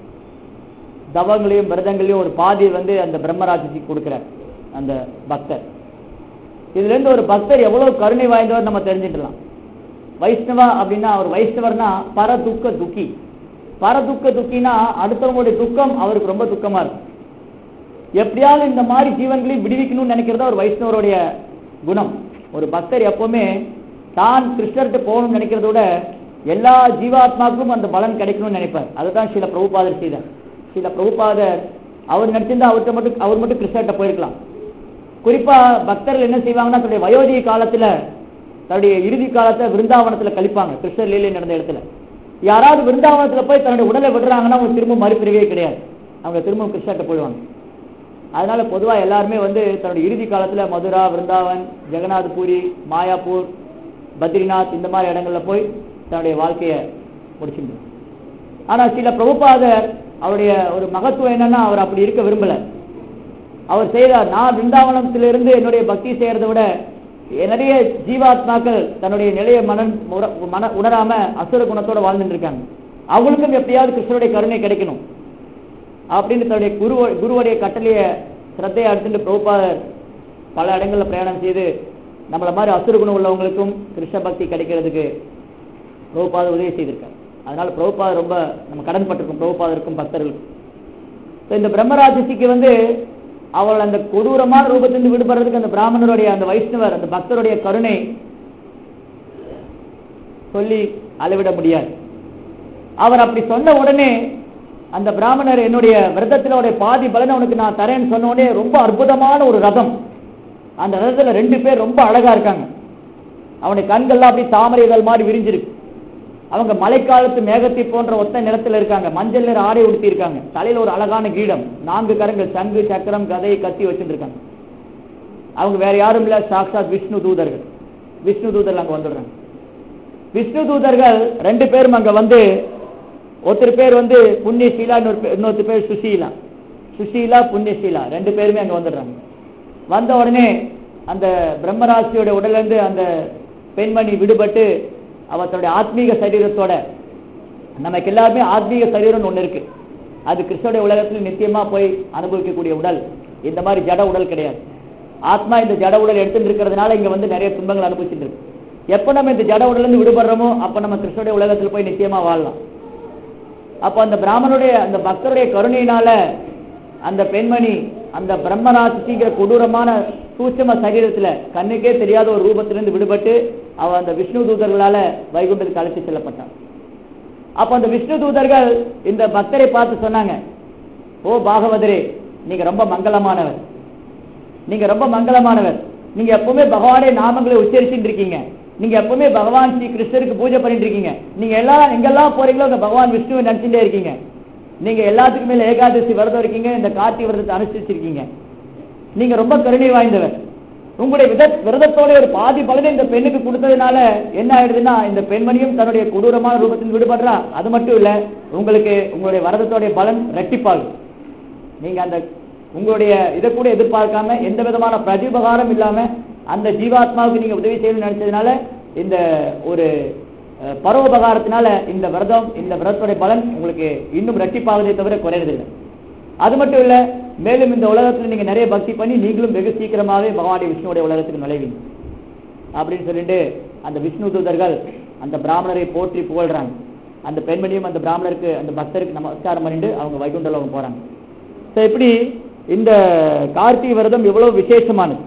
தவங்களையும் விரதங்களையும் ஒரு பாதி வந்து அந்த பிரம்மராட்சிக்கு கொடுக்கிறார் அந்த பக்தர் இதுல இருந்து ஒரு பக்தர் எவ்வளவு கருணை வாய்ந்தவர் நம்ம தெரிஞ்சுக்கலாம் வைஷ்ணவா அப்படின்னா அவர் வைஷ்ணவர்னா பர துக்க துக்கி பர துக்க துக்கினா அடுத்தவங்களுடைய துக்கம் அவருக்கு ரொம்ப துக்கமா இருக்கும் எப்படியாவது இந்த மாதிரி ஜீவன்களையும் விடுவிக்கணும்னு நினைக்கிறதா ஒரு வைஷ்ணவருடைய குணம் ஒரு பக்தர் எப்பவுமே தான் கிருஷ்ணர்கிட்ட போகணும்னு நினைக்கிறத விட எல்லா ஜீவாத்மாவுக்கும் அந்த பலன் கிடைக்கணும்னு நினைப்பார் அதுதான் சில பிரபுபாதர் செய்தார் சில பிரபுபாதர் அவர் நினைச்சிருந்தா அவர்கிட்ட மட்டும் அவர் மட்டும் கிருஷ்ணர்கிட்ட போயிருக்கலாம் குறிப்பா பக்தர்கள் என்ன செய்வாங்கன்னா தன்னுடைய வயோதிக காலத்துல தன்னுடைய இறுதி காலத்தை விருந்தாவனத்துல கழிப்பாங்க கிருஷ்ணர் லீலை நடந்த இடத்துல யாராவது விருந்தாவனத்துல போய் தன்னுடைய உடலை விடுறாங்கன்னா அவங்க திரும்ப மறுபிரிவே கிடையாது அவங்க திரும்ப கிருஷ்ணர்கிட்ட போயிடுவாங்க அதனால பொதுவா எல்லாருமே வந்து தன்னுடைய இறுதி காலத்துல மதுரா விருந்தாவன் ஜெகநாத்பூரி மாயாப்பூர் பத்ரிநாத் இந்த மாதிரி இடங்கள்ல போய் தன்னுடைய வாழ்க்கையை முடிச்சுட்டு ஆனா சில பிரபுபாதர் அவருடைய ஒரு மகத்துவம் என்னன்னா அவர் அப்படி இருக்க விரும்பல அவர் செய்தார் நான் பிருந்தாவனத்திலிருந்து என்னுடைய பக்தி செய்யறதை விட நிறைய ஜீவாத்மாக்கள் தன்னுடைய நிலையை மன உற- மன உணராம அசுர குணத்தோட வாழ்ந்துட்டு இருக்காங்க அவங்களுக்கும் எப்படியாவது கிருஷ்ணருடைய கருணை கிடைக்கணும் அப்படின்னு தன்னுடைய குரு குருவுடைய கட்டளையை சிரத்தையை எடுத்துட்டு பிரபுபாதர் பல இடங்கள்ல பிரயாணம் செய்து நம்மள மாதிரி அசுர குணம் உள்ளவங்களுக்கும் கிருஷ்ண பக்தி கிடைக்கிறதுக்கு பிரபுபாதர் உதவி செய்திருக்கார் அதனால பிரபுபாதர் ரொம்ப நம்ம கடன் பட்டிருக்கோம் பிரபுபாதருக்கும் பக்தர்களுக்கும் So, இந்த பிரம்மராட்சசிக்கு வந்து அவள் அந்த கொடூரமான ரூபத்திலிருந்து விடுபடுறதுக்கு அந்த பிராமணருடைய அந்த வைஷ்ணவர் அந்த பக்தருடைய கருணை சொல்லி அளவிட முடியாது அவர் அப்படி சொன்ன உடனே அந்த பிராமணர் என்னுடைய விரதத்துல உடைய பாதி பலனை உனக்கு நான் தரேன்னு சொன்ன உடனே ரொம்ப அற்புதமான ஒரு ரதம் அந்த ரதத்துல ரெண்டு பேர் ரொம்ப அழகா இருக்காங்க அவனுடைய கண்கள்லாம் அப்படி தாமரை இதழ் மாதிரி விரிஞ்சிருக்கு அவங்க மழைக்காலத்து மேகத்தை போன்ற ஒத்த நிறத்துல இருக்காங்க மஞ்சள் நிற ஆடை உடுத்தி இருக்காங்க தலையில ஒரு அழகான கிரீடம் நான்கு கரங்கள் சங்கு சக்கரம் கதை கத்தி வச்சுட்டு இருக்காங்க அவங்க வேற யாரும் இல்ல சாக்சாத் விஷ்ணு தூதர்கள் விஷ்ணு தூதர்கள் அங்க வந்துடுறாங்க விஷ்ணு தூதர்கள் ரெண்டு பேரும் அங்க வந்து ஒருத்தர் பேர் வந்து புண்ணியசீலா இன்னொரு பேர் இன்னொருத்தர் பேர் சுசீலா சுசீலா புண்ணியசீலா ரெண்டு பேருமே அங்க வந்துடுறாங்க வந்த உடனே அந்த பிரம்மராசியோட உடல்ல இருந்து அந்த பெண்மணி விடுபட்டு அவ தன்னுடைய ஆத்மீக சரீரத்தோட நமக்கு எல்லாருமே ஆத்மீக சரீரம்னு ஒண்ணு இருக்கு அது கிருஷ்ணனுடைய உலகத்தில் நித்தியமா போய் அனுபவிக்கக்கூடிய உடல் இந்த மாதிரி ஜட உடல் கிடையாது ஆத்மா இந்த ஜட உடல் எடுத்துட்டு இருக்கிறதுனால இங்க வந்து நிறைய துன்பங்கள் அனுபவிச்சுட்டு இருக்கு எப்ப நம்ம இந்த ஜட உடல்ல இருந்து விடுபடுறோமோ அப்ப நம்ம கிருஷ்ணனுடைய உலகத்தில் போய் நித்தியமா வாழலாம் அப்ப அந்த பிராமணனுடைய அந்த பக்தருடைய கருணையினால அந்த பெண்மணி அந்த பிரம்மராசிங்கிற கொடூரமான சூட்சம சரீரத்துல கண்ணுக்கே தெரியாத ஒரு ரூபத்திலிருந்து விடுபட்டு அவ அந்த விஷ்ணு தூதர்களால வைகுண்டத்துக்கு அழைத்து செல்லப்பட்டான் அப்ப அந்த விஷ்ணு தூதர்கள் இந்த பக்தரை பார்த்து சொன்னாங்க ஓ பாகவதரே நீங்க ரொம்ப மங்களமானவர் நீங்க ரொம்ப மங்களமானவர் நீங்க எப்பவுமே பகவானே நாமங்களை உச்சரிச்சுட்டு இருக்கீங்க நீங்க எப்பவுமே பகவான் ஸ்ரீ கிருஷ்ணருக்கு பூஜை பண்ணிட்டு இருக்கீங்க நீங்க எல்லாம் எங்கெல்லாம் போறீங்களோ அங்க பகவான் விஷ்ணுவை நினைச்சுட்டே இருக்கீங்க நீங்க எல்லாத்துக்கும் மேல ஏகாதசி விரதம் இருக்கீங்க இந்த கார்த்திகை விரதத்தை அனுஷ்டிச்சிருக்கீங்க நீங்க ரொம்ப கருணை வாய்ந்தவர் உங்களுடைய வித விரதத்தோட ஒரு பாதி பலனை இந்த பெண்ணுக்கு கொடுத்ததுனால என்ன ஆயிடுதுன்னா இந்த பெண்மணியும் தன்னுடைய கொடூரமான ரூபத்தில் விடுபடுறா அது மட்டும் இல்ல உங்களுக்கு உங்களுடைய விரதத்தோடைய பலன் ரெட்டிப்பாகும் நீங்க அந்த உங்களுடைய இதை கூட எதிர்பார்க்காம எந்த விதமான பிரதிபகாரம் இல்லாம அந்த ஜீவாத்மாவுக்கு நீங்க உதவி செய்யணும்னு நினைச்சதுனால இந்த ஒரு அஹ், பரோபகாரத்தினால இந்த விரதம் இந்த விரதத்துடைய பலன் உங்களுக்கு இன்னும் ரெட்டிப்பாகுதே தவிர குறையறதில்லை அது மட்டும் இல்ல மேலும் இந்த உலகத்துல நீங்க நிறைய பக்தி பண்ணி நீங்களும் வெகு சீக்கிரமாவே பகவானுடைய விஷ்ணுவுடைய உலகத்துக்கு நுழைவீங்க அப்படின்னு சொல்லிட்டு அந்த விஷ்ணு தூதர்கள் அந்த பிராமணரை போற்றி புகழ்றாங்க அந்த பெண்மணியும் அந்த பிராமணருக்கு அந்த பக்தருக்கு நமஸ்காரம் பண்ணிட்டு அவங்க வைகுண்டலோகம் போறாங்க So, இப்படி இந்த கார்த்திகை விரதம் எவ்வளவு விசேஷமானது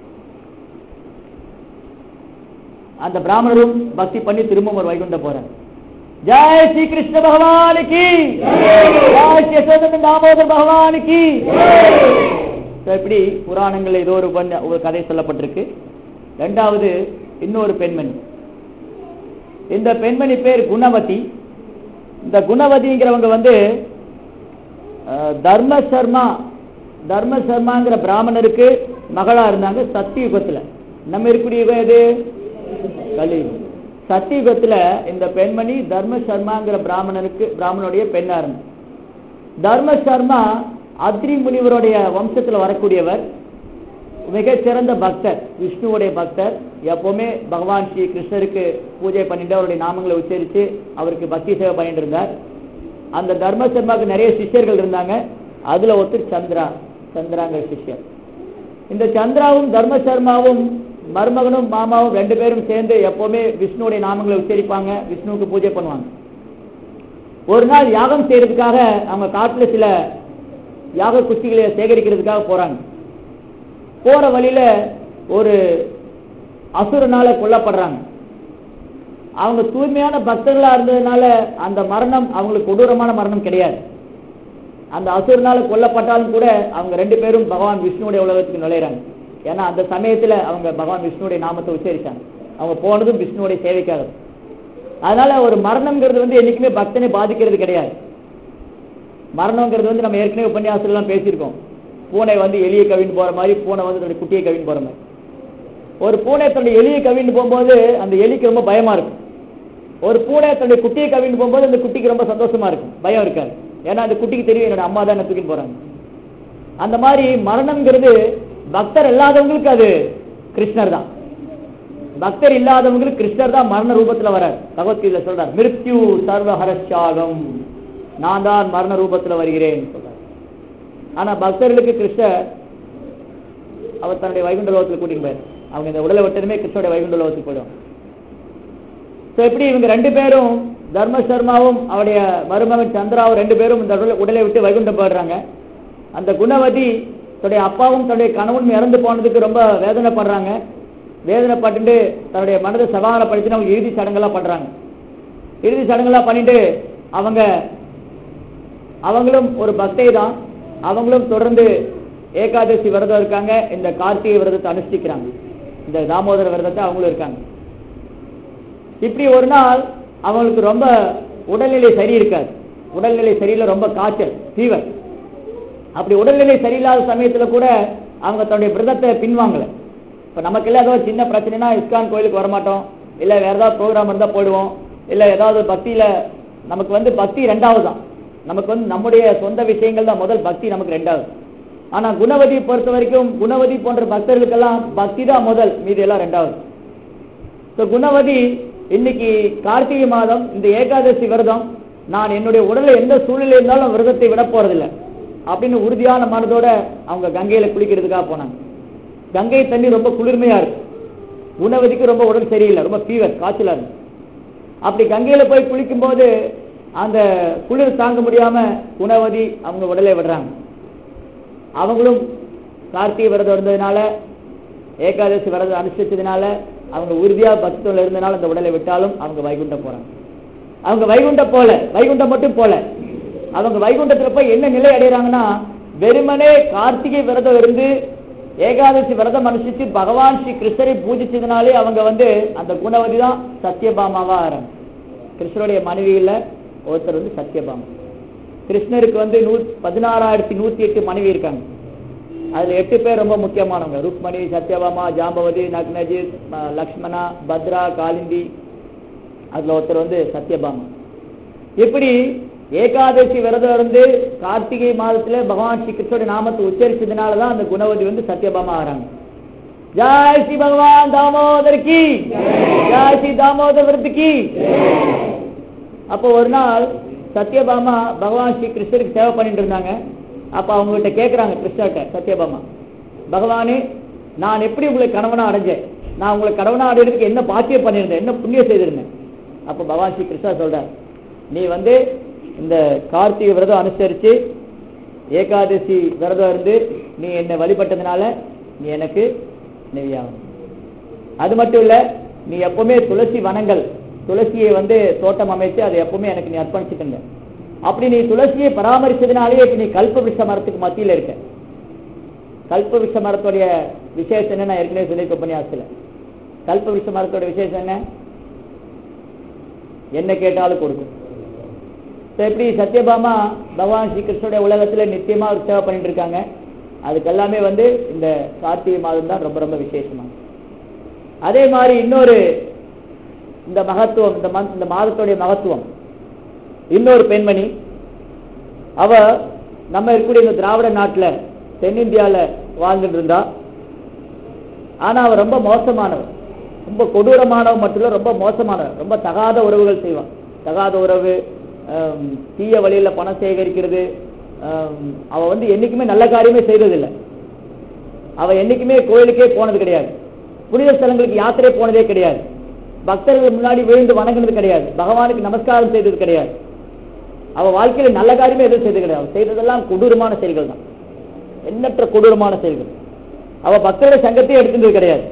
அந்த பிராமணரும் பக்தி பண்ணி திரும்பவும் ஒரு வைகுண்டம் போறாங்க ஜெய் ஸ்ரீ கிருஷ்ண பகவானுக்கு ஜெய் ஸ்ரீ யசோதனன் தாமோதர் பகவானுக்கு So, இப்படி புராணங்கள்ல ஏதோ ஒரு பண்ண- ஒரு கதை சொல்லப்பட்டிருக்கு ரெண்டாவது இன்னொரு பெண்மணி இந்த பெண்மணி பேர் குணவதி இந்த குணவதிங்கிறவங்க வந்து அஹ், தர்ம சர்மா தர்ம சர்மாங்கிற பிராமணருக்கு மகளா இருந்தாங்க சத்தியுகத்துல நம்ம இருக்கக்கூடிய யுகம் எது கலியுகம் சத்தியுகத்துல இந்த பெண்மணி தர்ம சர்மாங்கிற பிராமணனுக்கு பிராமணனுடைய பெண்ணா இருந்தாங்க தர்ம சர்மா அத்ரி முனிவருடைய வம்சத்துல வரக்கூடியவர் மிகச்சிறந்த பக்தர் விஷ்ணுவுடைய பக்தர் எப்பவுமே பகவான் ஸ்ரீ கிருஷ்ணருக்கு பூஜை பண்ணிட்டு அவருடைய நாமங்களை உச்சரித்து அவருக்கு பக்தி சேவை பண்ணிட்டு இருந்தார் அந்த தர்ம சர்மாவுக்கு நிறைய சிஷ்யர்கள் இருந்தாங்க அதுல ஒருத்தர் சந்திரா சந்திராங்கிற சிஷ்யர் இந்த சந்திராவும் தர்ம சர்மாவும் மருமகனும் மாமாவும் ரெண்டு பேரும் சேர்ந்து எப்பவுமே விஷ்ணுவுடைய நாமங்களை உச்சரிப்பாங்க விஷ்ணுவுக்கு பூஜை பண்ணுவாங்க ஒரு நாள் யாகம் செய்யறதுக்காக அவங்க காட்டுல சில யாக குச்சிகளை சேகரிக்கிறதுக்காக போறாங்க போற வழியில ஒரு அசுரனால கொல்லப்படுறாங்க அவங்க தூய்மையான பக்தர்களா இருந்ததுனால அந்த மரணம் அவங்களுக்கு கொடூரமான மரணம் கிடையாது அந்த அசுரனால கொல்லப்பட்டாலும் கூட அவங்க ரெண்டு பேரும் பகவான் விஷ்ணுவுடைய உலகத்துக்கு நுழையிறாங்க ஏன்னா அந்த சமயத்துல அவங்க பகவான் விஷ்ணுவுடைய நாமத்தை உச்சரிச்சாங்க அவங்க போனதும் விஷ்ணுவோடைய சேவைக்காக அதனால ஒரு மரணம்ங்கிறது வந்து என்னைக்குமே பக்தனை பாதிக்கிறது கிடையாது மரணம்ங்கிறது வந்து நம்ம ஏற்கனவே உபன்யாசத்துல எல்லாம் பேசியிருக்கோம் பூனை வந்து எலியை கவின்னு போற மாதிரி பூனை வந்து தன்னுடைய குட்டியை கவின்னு போற மாதிரி ஒரு பூனை தன்னுடைய எலியை கவின்னு போகும்போது அந்த எலிக்கு ரொம்ப பயமா இருக்கும் ஒரு பூனை தன்னுடைய குட்டியை கவின்னு போகும்போது அந்த குட்டிக்கு ரொம்ப சந்தோஷமா இருக்கும் பயம் இருக்காது ஏன்னா அந்த குட்டிக்கு தெரியும் என்னோட அம்மா தான் என்ன தூக்கின்னு போறாங்க அந்த மாதிரி மரணம்ங்கிறது பக்தர் இல்லாதவங்களுக்கு அது கிருஷ்ணர் தான் பக்தர் இல்லாதவங்களுக்கு கிருஷ்ணர் தான் மரண ரூபத்துல வரார் பகவத்கீதையில சொல்றார் மிருத்யு சர்வஹரஷாகம் நான் தான் மரண ரூபத்துல வருகிறேன் சொல்றார் ஆனா பக்தர்களுக்கு கிருஷ்ணர் அவர் தன்னுடைய வைகுண்ட லோகத்தில் கூட்டிட்டு போயார் அவங்க இந்த உடலை விட்டதுமே கிருஷ்ணனுடைய வைகுண்ட லோகத்துக்கு போயிடுவாங்க ஸோ எப்படி இவங்க ரெண்டு பேரும் தர்ம சர்மாவும் அவருடைய மருமகன் சந்திராவும் ரெண்டு பேரும் இந்த உடலை உடலை விட்டு வைகுண்டம் போயிடுறாங்க அந்த குணவதி தன்னுடைய அப்பாவும் தன்னுடைய கணவனும் இறந்து போனதுக்கு ரொம்ப வேதனைப்படுறாங்க வேதனைப்பட்டு தன்னுடைய மனதை சமாதானப்படுத்தி அவங்க இறுதி சடங்கெல்லாம் பண்றாங்க இறுதி சடங்கெல்லாம் பண்ணிட்டு அவங்க அவங்களும் ஒரு பக்தை தான் அவங்களும் தொடர்ந்து ஏகாதசி விரதம் இருக்காங்க இந்த கார்த்திகை விரதத்தை அனுஷ்டிக்கிறாங்க இந்த தாமோதர விரதத்தை அவங்களும் இருக்காங்க இப்படி ஒரு நாள் அவங்களுக்கு ரொம்ப உடல்நிலை சரி இருக்காது உடல்நிலை சரியில்லை ரொம்ப காய்ச்சல் ஃபீவர் அப்படி உடல்நிலை சரியில்லாத சமயத்துல கூட அவங்க தன்னுடைய விரதத்தை பின்வாங்கல இப்ப நமக்கு எல்லாம் ஏதோ சின்ன பிரச்சனைனா இஸ்கான் கோயிலுக்கு வரமாட்டோம் இல்ல வேற ஏதாவது ப்ரோக்ராம் இருந்தா போயிடுவோம் இல்ல ஏதாவது பக்தியில நமக்கு வந்து பக்தி ரெண்டாவது தான் நமக்கு வந்து நம்முடைய சொந்த விஷயங்கள் தான் முதல் பக்தி நமக்கு ரெண்டாவது ஆனா குணவதி பொறுத்த வரைக்கும் குணவதி போன்ற பக்தர்களுக்கெல்லாம் பக்தி தான் முதல் மீதி எல்லாம் ரெண்டாவது ஸோ குணவதி இன்னைக்கு கார்த்திகை மாதம் இந்த ஏகாதசி விரதம் நான் என்னுடைய உடல்ல எந்த சூழ்நிலை இருந்தாலும் விரதத்தை விட போறதில்லை அப்படின்னு உறுதியான மனதோட அவங்க கங்கையில குளிக்கிறதுக்காக போனாங்க கங்கை தண்ணி ரொம்ப குளிர்மையா இருக்கு குணவதிக்கு ரொம்ப உடல் சரியில்லை ரொம்ப ஃபீவர் காய்ச்சலா இருக்கு அப்படி கங்கையில போய் குளிக்கும் போது அந்த குளிர் தாங்க முடியாம குணவதி அவங்க உடலை விடுறாங்க அவங்களும் கார்த்திகை விரதம் இருந்ததுனால ஏகாதசி விரதம் அனுஷ்டிச்சதுனால அவங்க உறுதியா பக்தத்தில் இருந்தனால அந்த உடலை விட்டாலும் அவங்க வைகுண்டம் போறாங்க அவங்க வைகுண்டம் போல வைகுண்டம் மட்டும் போல அவங்க வைகுண்டத்துல போய் என்ன நிலை அடைகிறாங்கன்னா வெறுமனே கார்த்திகை விரதம் இருந்து ஏகாதசி விரதம் அனுஷ்டிச்சு பகவான் ஸ்ரீ கிருஷ்ணரை பூஜிச்சதுனாலே அவங்க வந்து அந்த குணவதி தான் சத்யபாமாவா ஆறாங்க கிருஷ்ணருடைய மனைவியில ஒருத்தர் வந்து சத்யபாமா கிருஷ்ணருக்கு வந்து நூ பதினாறாயிரத்தி நூத்தி எட்டு மனைவி இருக்காங்க அதுல எட்டு பேர் ரொம்ப முக்கியமானவங்க ருக்மணி சத்யபாமா ஜாம்பவதி நக்னஜி ம- லக்ஷ்மணா பத்ரா காலிந்தி அதுல ஒருத்தர் வந்து சத்யபாமா இப்படி ஏகாதசி விரதம் இருந்து கார்த்திகை மாதத்துல பகவான் ஸ்ரீ கிருஷ்ணோட நாமத்தை உச்சரிச்சதுனால தான் அந்த குணவதி வந்து சத்யபாமா ஆறாங்க ஜாய் ஸ்ரீ பகவான் தாமோதர் கி ஜாய் ஸ்ரீ தாமோதர் விரத்து கி அப்போ ஒரு நாள் சத்யபாமா பகவான் ஸ்ரீ கிருஷ்ணருக்கு சேவை பண்ணிட்டு இருந்தாங்க அப்ப அவங்க கிட்ட கேக்குறாங்க கிருஷ்ணர்கிட்ட சத்யபாமா பகவானே நான் எப்படி உங்களை கணவனா அடைஞ்சேன் நான் உங்களை கணவனா அடையிறதுக்கு என்ன பாக்கியம் பண்ணியிருந்தேன் என்ன புண்ணியம் செய்திருந்தேன் அப்ப பகவான் ஸ்ரீ கிருஷ்ணா சொல்றார் நீ வந்து இந்த கார்த்திகை விரதம் அனுசரிச்சு ஏகாதசி விரதம் இருந்து நீ என்னை வழிபட்டதுனால நீ எனக்கு நெய்யாகும் அது மட்டும் இல்ல நீ எப்பவுமே துளசி வனங்கள் துளசியை வந்து தோட்டம் அமைச்சு அதை எப்பவுமே எனக்கு நீ அர்ப்பணிச்சுட்டு அப்படி நீ துளசியை பராமரிச்சதுனாலே இப்ப நீ கல்ப விஷ மரத்துக்கு மத்தியில இருக்க கல்ப விஷ மரத்துடைய விசேஷம் என்ன நான் ஏற்கனவே சொல்லி உபன்யாசத்துல கல்ப விஷ மரத்தோட விசேஷம் என்ன என்ன கேட்டாலும் கொடுக்கும் So, எப்படி சத்யபாமா பகவான் ஸ்ரீகிருஷ்ணனுடைய உலகத்துல நித்தியமா ஒரு சேவை பண்ணிட்டு இருக்காங்க அதுக்கு எல்லாமே வந்து இந்த கார்த்திகை மாதம் தான் ரொம்ப ரொம்ப விசேஷமா அதே மாதிரி இன்னொரு இந்த மகத்துவம் இந்த மந்த் இந்த மாதத்துடைய மகத்துவம் இன்னொரு பெண்மணி அவ நம்ம இருக்கக்கூடிய இந்த திராவிட நாட்டுல தென்னிந்தியால வாழ்ந்துட்டு இருந்தா ஆனா அவ ரொம்ப மோசமானவ ரொம்ப கொடூரமானவ மட்டும் இல்ல ரொம்ப மோசமானவ ரொம்ப தகாத உறவுகள் செய்வான் தகாத உறவு ஆம், தீய வழியில பணம் சேகரிக்கிறது ஆம், அவ வந்து என்னைக்குமே நல்ல காரியமே செய்ததில்லை அவ என்னைக்குமே கோயிலுக்கே போனது கிடையாது புனித ஸ்தலங்களுக்கு யாத்திரை போனதே கிடையாது பக்தர்கள் முன்னாடி விழுந்து வணங்கினது கிடையாது பகவானுக்கு நமஸ்காரம் செய்தது கிடையாது அவ வாழ்க்கையில நல்ல காரியமே எதுவும் செய்தது கிடையாது அவ செய்ததெல்லாம் கொடூரமான செயல்கள் தான் எண்ணற்ற கொடூரமான செயல்கள் அவ பக்தருடைய சங்கத்தையே எடுத்துட்டது கிடையாது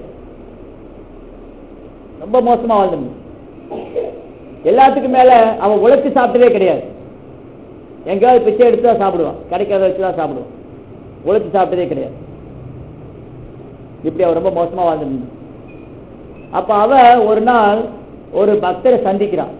ரொம்ப மோசமா வாழ்ந்து எல்லாத்துக்கும் மேல அவன் உழைச்சு சாப்பிட்டதே கிடையாது எங்கேயாவது பிச்சை எடுத்து தான் சாப்பிடுவான் கிடைக்காத வச்சு தான் சாப்பிடுவான் உழைச்சு சாப்பிட்டதே கிடையாது இப்படி அவர் ரொம்ப மோசமா வாழ்ந்துருந்தார் அப்ப அவ ஒரு நாள் ஒரு பக்தரை சந்திக்கிறான்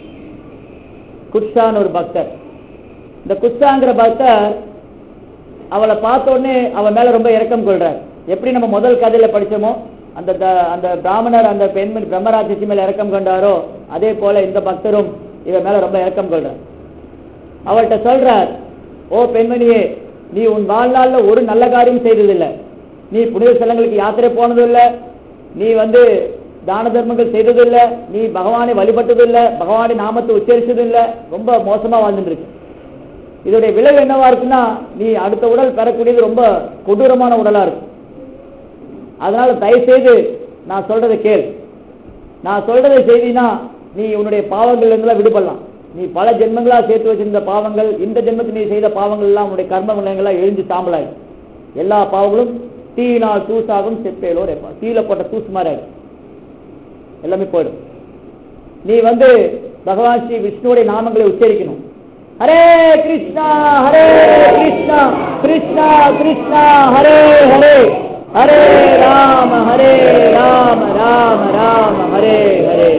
குட்சான்னு ஒரு பக்தர் இந்த குட்சாங்கிற பக்தர் அவளை பார்த்த உடனே அவன் மேல ரொம்ப இரக்கம் கொள்றார் எப்படி நம்ம முதல் கதையில படிச்சோமோ அந்த த- அந்த பிராமணர் அந்த பெண்மணி பிரம்மராட்சி மேல இரக்கம் கொண்டாரோ அதே போல இந்த பக்தரும் இவன் மேல ரொம்ப இரக்கம் கொள்றார் அவள்கிட்ட சொல்றார் ஓ பெண்மணியே நீ உன் வாழ்நாள்ல ஒரு நல்ல காரியம் செய்ததில்லை நீ புனித ஸ்தலங்களுக்கு யாத்திரை போனதும் இல்ல நீ வந்து தான தர்மங்கள் செய்ததும் இல்ல நீ பகவானை வழிபட்டதும் இல்ல பகவானை நாமத்தை உச்சரிச்சதும் இல்ல ரொம்ப மோசமா வாழ்ந்துட்டு இருக்கு இதோடைய விளைவு என்னவா இருக்குன்னா நீ அடுத்த உடல் பெறக்கூடியது ரொம்ப கொடூரமான உடலா இருக்கும் அதனால தயவு செய்து நான் சொல்றதை கேள் நான் சொல்றதை செய்தினா நீ உன்னுடைய பாவங்கள் எல்லாம் விடுபடலாம் நீ பல ஜென்மங்களா சேர்த்து வச்சிருந்த பாவங்கள் இந்த ஜென்மத்தில் நீ செய்த பாவங்கள் எல்லாம் உன்னுடைய கர்ம விலங்கெல்லாம் எழுந்து சாம்பலாயிடும் எல்லா பாவங்களும் தீயினால் தூசாகும் செப்பேலோ ரேப்பா தீயில போட்ட தூசு மாதிரி ஆயிடும் எல்லாமே போயிடும் நீ வந்து பகவான் ஸ்ரீ விஷ்ணுவுடைய நாமங்களை உச்சரிக்கணும் ஹரே கிருஷ்ணா ஹரே கிருஷ்ணா கிருஷ்ணா கிருஷ்ணா ஹரே ஹரே ஹரே ராம ஹரே ராம ராம ராம ஹரே ஹரே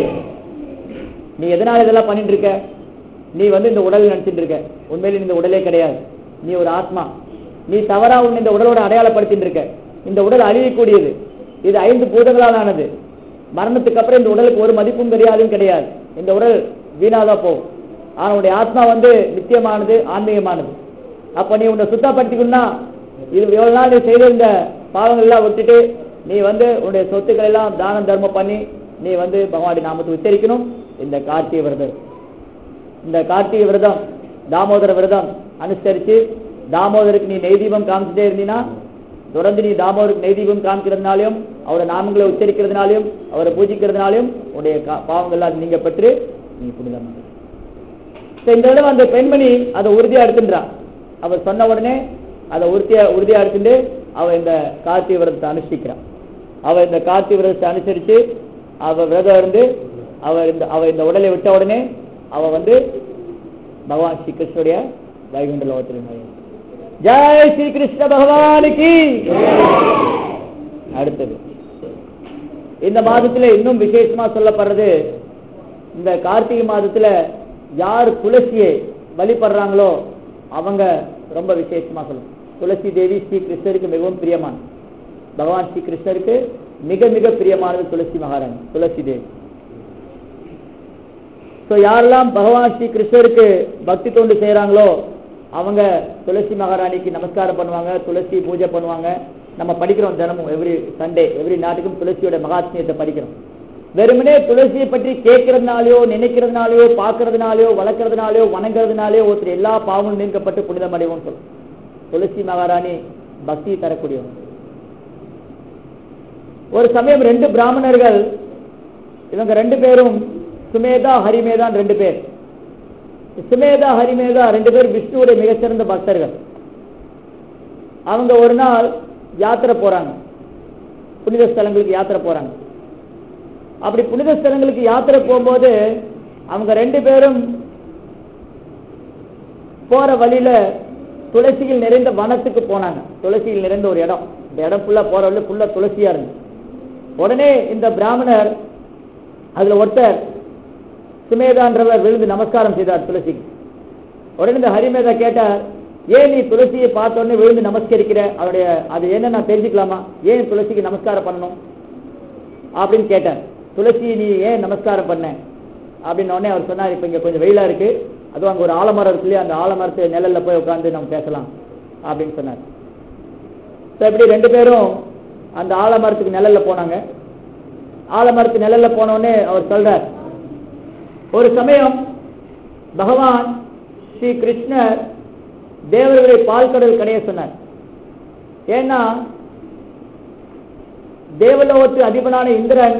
நீ எதனால இதெல்லாம் பண்ணிட்டு இருக்க நீ வந்து இந்த உடல் நினைச்சிட்டு இருக்க உண்மையில நீ இந்த உடலே கிடையாது நீ ஒரு ஆத்மா நீ தவறா உன்னை இந்த உடலோட அடையாளப்படுத்திட்டு இருக்க இந்த உடல் அழியக்கூடியது இது ஐந்து பூதங்களால் ஆனது மரணத்துக்கு அப்புறம் இந்த உடலுக்கு ஒரு மதிப்பும் மரியாதையும் கிடையாது இந்த உடல் வீணாதான் போகும் ஆனா உன்னுடைய ஆத்மா வந்து நித்தியமானது ஆன்மீகமானது அப்ப நீ உன்னை சுத்தப்படுத்திக்கணும்னா இது எவ்வளவு நாள் நீ செய்த இந்த பாவங்கள் எல்லாம் விட்டுட்டு நீ வந்து உன்னுடைய சொத்துக்கள் எல்லாம் தானம் தர்மம் பண்ணி நீ வந்து பகவானுடைய நாமத்தை உச்சரிக்கணும் இந்த கார்த்திகை விரதம் இந்த கார்த்திகை விரதம் தாமோதர விரதம் அனுசரிச்சு தாமோதருக்கு நீ நெய் தீபம் காமிச்சிட்டே இருந்தீன்னா தொடர்ந்து நீ தாமோதருக்கு நெய் தீபம் காமிக்கிறதுனாலையும் அவரோட நாமங்களை உச்சரிக்கிறதுனாலையும் அவரை பூஜிக்கிறதுனாலையும் உன்னுடைய கா- பாவங்கள் எல்லாம் நீங்க பெற்று நீ புனிதமாக இப்ப இந்த தடவை அந்த பெண்மணி அதை உறுதியா எடுத்துன்றா அவர் சொன்ன உடனே அதை உறுதியா உறுதியா எடுத்துட்டு அவ இந்த கார்த்திகை விரதத்தை அனுஷ்டிக்கிறான் அவ இந்த கார்த்திகை விரதத்தை அனுசரிச்சு அவ விரதம் இருந்து அவ இந்த அவ இந்த உடலை விட்ட உடனே அவ வந்து பகவான் ஸ்ரீ கிருஷ்ணனுடைய வைகுண்ட லோகத்தில் நுழையும். ஜெய் ஸ்ரீ கிருஷ்ண பகவானுக்கு அடுத்தது இந்த மாதத்துல இன்னும் விசேஷமா சொல்லப்படுறது இந்த கார்த்திகை மாதத்துல யார் துளசியை வழிபடுறாங்களோ அவங்க ரொம்ப விசேஷமா சொல்லணும் துளசி தேவி ஸ்ரீ கிருஷ்ணருக்கு மிகவும் பிரியமான பகவான் ஸ்ரீ கிருஷ்ணருக்கு மிக மிக பிரியமானது துளசி மகாராணி துளசி தேவி ஸோ யாரெல்லாம் பகவான் ஸ்ரீ கிருஷ்ணருக்கு பக்தி தொண்டு செய்றாங்களோ அவங்க துளசி மகாராணிக்கு நமஸ்காரம் பண்ணுவாங்க துளசி பூஜை பண்ணுவாங்க நம்ம படிக்கிறோம் தினமும் எவ்ரி சண்டே எவ்ரி நாட்டுக்கும் துளசியோட மகாத்மியத்தை படிக்கிறோம் வெறுமனே துளசியை பற்றி கேட்கறதுனாலயோ நினைக்கிறதுனாலயோ பார்க்கறதுனாலயோ வளர்க்கறதுனாலயோ வணங்குறதுனாலயோ ஒருத்தர் எல்லா பாவமும் நீக்கப்பட்டு புனிதம் அடைவோம்னு சொல்லும் துளசி மகாராணி பக்தி தரக்கூடியவங்க ஒரு சமயம் ரெண்டு பிராமணர்கள் இவங்க ரெண்டு பேரும் சுமேதா ஹரிமேதான் ரெண்டு பேர் சுமேதா ஹரிமேதா ரெண்டு பேர் விஷ்ணுவுடைய மிகச்சிறந்த பக்தர்கள் அவங்க ஒரு நாள் யாத்திரை போறாங்க புனித ஸ்தலங்களுக்கு யாத்திரை போறாங்க அப்படி புனித ஸ்தலங்களுக்கு யாத்திரை போகும்போது அவங்க ரெண்டு பேரும் போற வழியில துளசியில் நிறைந்த வனத்துக்கு போனாங்க துளசியில் நிறைந்த ஒரு இடம் இந்த இடம் ஃபுல்லா போற வழியில ஃபுல்லா துளசியா இருந்துச்சு உடனே இந்த பிராமணர் அதுல ஒருத்தர் சுமேதான்றவர் விழுந்து நமஸ்காரம் செய்தார் துளசிக்கு உடனே இந்த ஹரிமேதா கேட்டார் ஏன் நீ துளசியை பார்த்த உடனே விழுந்து நமஸ்கரிக்கிற அவருடைய அது என்ன நான் தெரிஞ்சுக்கலாமா ஏன் துளசிக்கு நமஸ்காரம் பண்ணணும் அப்படின்னு கேட்டார் துளசி நீ ஏன் நமஸ்காரம் பண்ண அப்படின்னு உடனே அவர் சொன்னார் இப்போ இங்க கொஞ்சம் வெயிலா இருக்கு அதுவும் அங்க ஒரு ஆலமரம் இருக்கு இல்லையா அந்த ஆலமரத்து நிழல்ல போய் உட்காந்து நம்ம பேசலாம் அப்படின்னு சொன்னார் ஸோ இப்படி ரெண்டு பேரும் அந்த ஆலமரத்துக்கு நிழல்ல போனாங்க ஆலமரத்து நிழல்ல போன உடனே அவர் சொல்றார் ஒரு சமயம் பகவான் ஸ்ரீ கிருஷ்ணர் தேவர்களை பால்கடல் கடைய சொன்னார் ஏன்னா தேவலோகத்து அதிபனான இந்திரன்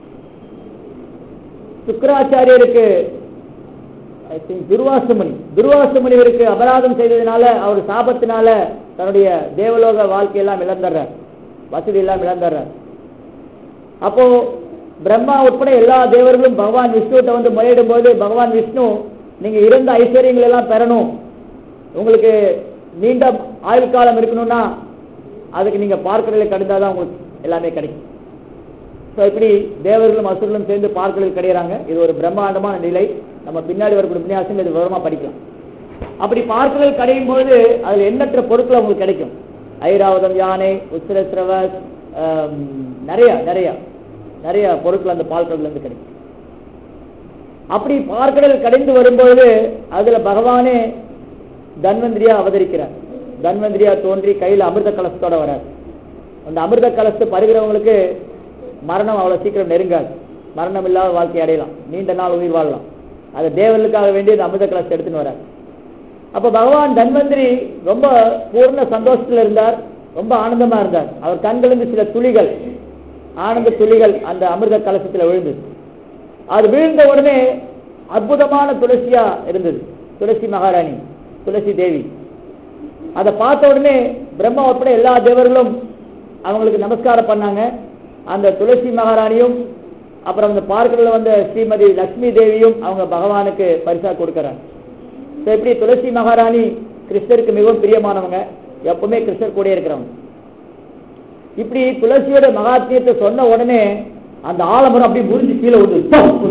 சுக்கராச்சாரியருக்கு I think துர்வாசமுனி துர்வாசமுனிவருக்கு அபராதம் செய்ததுனால அவர் சாபத்தினால தன்னுடைய தேவலோக வாழ்க்கையெல்லாம் இழந்துடுறார் வசதி எல்லாம் இழந்துடுறார் அப்போ பிரம்மா உட்பட எல்லா தேவர்களும் பகவான் விஷ்ணுகிட்ட வந்து முறையிடும் போது பகவான் விஷ்ணு நீங்க இருந்த ஐஸ்வர்யங்கள் எல்லாம் பெறணும் உங்களுக்கு நீண்ட ஆயுள் காலம் இருக்கணும்னா அதுக்கு நீங்க பார்க்கறதுல கடந்தாதான் உங்களுக்கு எல்லாமே கிடைக்கும் ஸோ இப்படி தேவர்களும் அசுரர்களும் சேர்ந்து பார்க்கலில் கிடையிறாங்க இது ஒரு பிரம்மாண்டமான நிலை நம்ம பின்னாடி வரக்கூடிய விநியாசம் இது விவரமா படிக்கலாம் அப்படி பார்க்கலில் கடையும் பொழுது அதுல எண்ணற்ற பொருட்கள் உங்களுக்கு கிடைக்கும் ஐராவதம் யானை உத்திரஸ்ரவஸ் ஆம், நிறைய நிறைய நிறைய பொருட்கள் அந்த பால்கடல்ல இருந்து கிடைக்கும் அப்படி பார்க்கடல் கடைந்து வரும்பொழுது அதுல பகவானே தன்வந்திரியா அவதரிக்கிறார் தன்வந்திரியா தோன்றி கையில அமிர்த கலசத்தோட வரார் அந்த அமிர்த கலசத்தை பருகிறவங்களுக்கு மரணம் அவ்வளவு சீக்கிரம் நெருங்காது மரணம் இல்லாத வாழ்க்கை அடையலாம் நீண்ட நாள் உயிர் வாழலாம் அது தேவர்களுக்காக வேண்டி அந்த அமிர்த கலசத்தை எடுத்துன்னு வரார் அப்ப பகவான் தன்வந்திரி ரொம்ப பூர்ண சந்தோஷத்துல இருந்தார் ரொம்ப ஆனந்தமா இருந்தார் அவர் கண்களிலிருந்து சில துளிகள் ஆனந்த துளிகள் அந்த அமிர்த கலசத்துல விழுந்தது அது விழுந்த உடனே அற்புதமான துளசியா இருந்தது துளசி மகாராணி துளசி தேவி அதை பார்த்த உடனே பிரம்மா உட்பட எல்லா தேவர்களும் அவங்களுக்கு நமஸ்காரம் பண்ணாங்க அந்த துளசி மகாராணியும் அப்புறம் அந்த பார்க்கல வந்த ஸ்ரீமதி லக்ஷ்மி தேவியும் அவங்க பகவானுக்கு பரிசா கொடுக்கறாங்க So, இப்படி துளசி மகாராணி கிருஷ்ணருக்கு மிகவும் பிரியமானவங்க எப்பவுமே கிருஷ்ணர் கூட இருக்கிறவங்க இப்படி துளசியோட மகாத்மியத்தை சொன்ன உடனே அந்த ஆலமரம் அப்படியே முறிஞ்சு கீழே விழுந்து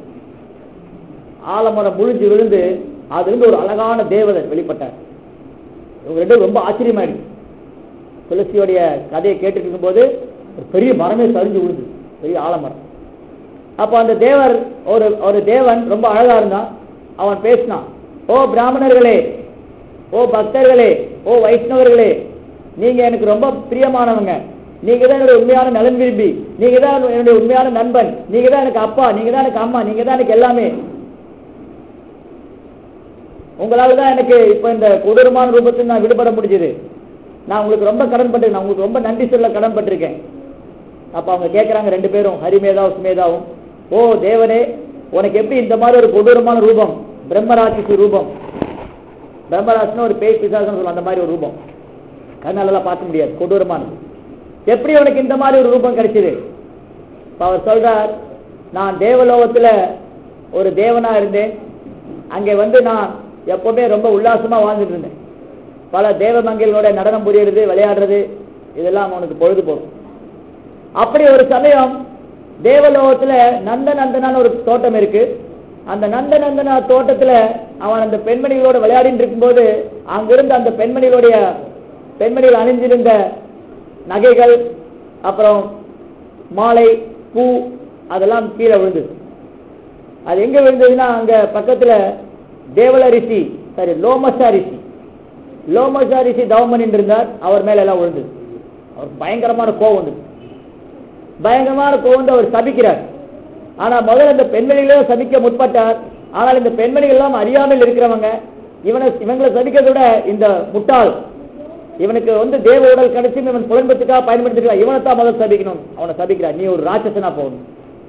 ஆலமரம் முழிஞ்சு விழுந்து அதுல இருந்து ஒரு அழகான தேவதர் வெளிப்பட்டார் இவங்க ரெண்டும் ரொம்ப ஆச்சரியமாயிடுச்சு துளசியோடைய கதையை கேட்டுட்டு இருக்கும்போது ஒரு பெரிய மரமே சரிஞ்சு விழுது பெரிய ஆலமரம் அப்ப அந்த தேவர் ஒரு ஒரு தேவன் ரொம்ப அழகா இருந்தான் அவன் பேசினான் ஓ பிராமணர்களே ஓ பக்தர்களே ஓ வைஷ்ணவர்களே நீங்க எனக்கு ரொம்ப பிரியமானவங்க நீங்க தான் என்னுடைய உண்மையான நலன் விரும்பி நீங்க தான் என்னுடைய உண்மையான நண்பன் நீங்க தான் எனக்கு அப்பா நீங்க தான் எனக்கு அம்மா நீங்க தான் எனக்கு எல்லாமே உங்களால தான் எனக்கு இப்ப இந்த கொடூரமான ரூபத்தில் நான் விடுபட முடிஞ்சது நான் உங்களுக்கு ரொம்ப கடன் பட்டிருக்கேன் நான் உங்களுக்கு ரொம்ப நன்றி சொல்ல கடன் பட்டிருக்கேன் அப்ப அவங்க கேட்கறாங்க ரெண்டு பேரும் ஹரிமேதாவும் சுமேதாவும் ஓ தேவனே உனக்கு எப்படி இந்த மாதிரி ஒரு கொடூரமான ரூபம் பிரம்மராட்சி ரூபம் பிரம்மராட்சின்னு ஒரு பேய் பிசாசம் சொல்லுவோம் அந்த மாதிரி ஒரு ரூபம் கண்ணாலெல்லாம் பார்க்க முடியாது கொடூரமானது எப்படி உனக்கு இந்த மாதிரி ஒரு ரூபம் கிடைச்சது இப்ப அவர் சொல்றார் நான் தேவலோகத்துல ஒரு தேவனா இருந்தேன் அங்கே வந்து நான் எப்பவுமே ரொம்ப உல்லாசமா வாழ்ந்துட்டு இருந்தேன் பல தேவ மங்கைகளோட நடனம் புரியறது விளையாடுறது இதெல்லாம் அவனுக்கு பொழுது போகும் அப்படி ஒரு சமயம் தேவலோகத்துல நந்தநந்தனான ஒரு தோட்டம் இருக்கு அந்த நந்தநந்தனா தோட்டத்துல அவன் அந்த பெண்மணிகளோட விளையாடிட்டு இருக்கும்போது அங்கிருந்த அந்த பெண்மணிகளுடைய பெண்மணிகள் அணிஞ்சிருந்த நகைகள் அப்புறம் மாலை பூ அதெல்லாம் கீழே விழுந்தது அது எங்க விழுந்ததுன்னா அங்க பக்கத்துல தேவல ரிஷி சாரி லோமசா ரிஷி லோமசா ரிஷி தவம் பண்ணிட்டு இருந்தார் அவர் மேல எல்லாம் விழுந்தது அவர் பயங்கரமான கோவம் வந்தது பயங்கரமான கோவம் வந்து அவர் சபிக்கிறார் ஆனா முதல்ல இந்த பெண்மணிகளே சபிக்க முற்பட்டார் ஆனால் இந்த பெண்மணிகள் எல்லாம் அறியாமல் இருக்கிறவங்க இவனை இவங்களை சபிக்கிறதை விட இந்த முட்டாள் இவனுக்கு வந்து தேவ உடல் கிடைச்சும் இவன் புலன்பத்துக்காக பயன்படுத்திருக்கா இவனை தான் முதல் சபிக்கணும் அவனை சபிக்கிறார் நீ ஒரு ராட்சசனா போகணும்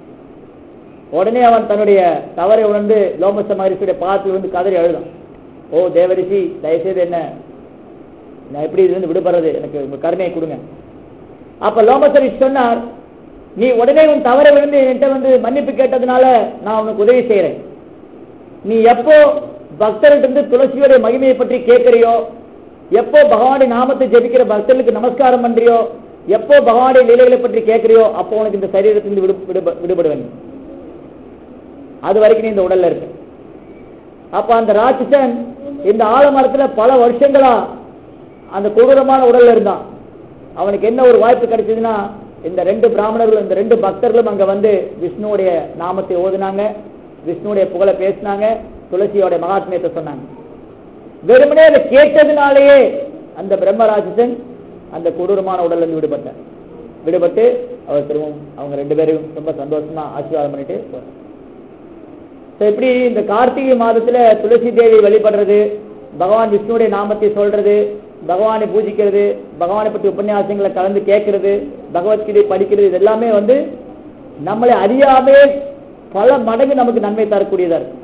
உடனே அவன் தன்னுடைய தவறை உணர்ந்து லோமச மகரிஷியுடைய பாதத்தில் வந்து கதறி அழுதான் ஓ தேவரிஷி தயவுசெய்து என்ன நான் எப்படி இருந்து விடுபடுறது எனக்கு உங்க கருணையை கொடுங்க அப்ப லோமசரிஷ் சொன்னார் நீ உடனே உன் தவறை விழுந்து என்கிட்ட வந்து மன்னிப்பு கேட்டதுனால நான் உனக்கு உதவி செய்யறேன் நீ எப்போ பக்தர்கிட்ட இருந்து துளசியோடைய மகிமையை பற்றி கேட்கறியோ எப்போ பகவானுடைய நாமத்தை ஜெபிக்கிற பக்தர்களுக்கு நமஸ்காரம் பண்றியோ எப்போ பகவானுடைய லீலைகளை பற்றி கேட்கறியோ அப்போ உனக்கு இந்த சரீரத்திலிருந்து விடு விடுப- விடுபடுவேன் அது வரைக்கும் நீ இந்த உடல்ல இருக்க அப்ப அந்த ராட்சசன் இந்த ஆலமரத்துல பல வருஷங்களா அந்த கொடூரமான உடல்ல இருந்தான் அவனுக்கு என்ன ஒரு வாய்ப்பு கிடைச்சதுன்னா இந்த ரெண்டு பிராமணர்களும் இந்த ரெண்டு பக்தர்களும் அங்க வந்து விஷ்ணுவுடைய நாமத்தை ஓதுனாங்க விஷ்ணுவுடைய புகழை பேசினாங்க துளசியோட மகாத்மியத்தை சொன்னாங்க வெறுமனே அதை கேட்டதுனாலேயே அந்த பிரம்மராட்சசன் அந்த கொடூரமான உடல்ல இருந்து விடுபட்டார் விடுபட்டு அவர் திரும்பவும் அவங்க ரெண்டு பேரும் ரொம்ப சந்தோஷமா ஆசீர்வாதம் பண்ணிட்டு போறார் So, இப்படி இந்த கார்த்திகை மாதத்துல துளசி தேவி வழிபடுறது பகவான் விஷ்ணுவுடைய நாமத்தை சொல்றது பகவானை பூஜிக்கிறது பகவானை பற்றி உபன்யாசங்களை கலந்து கேட்கறது பகவத்கீதை படிக்கிறது இது எல்லாமே வந்து நம்மளை அறியாமே பல மடங்கு நமக்கு நன்மை தரக்கூடியதா இருக்கு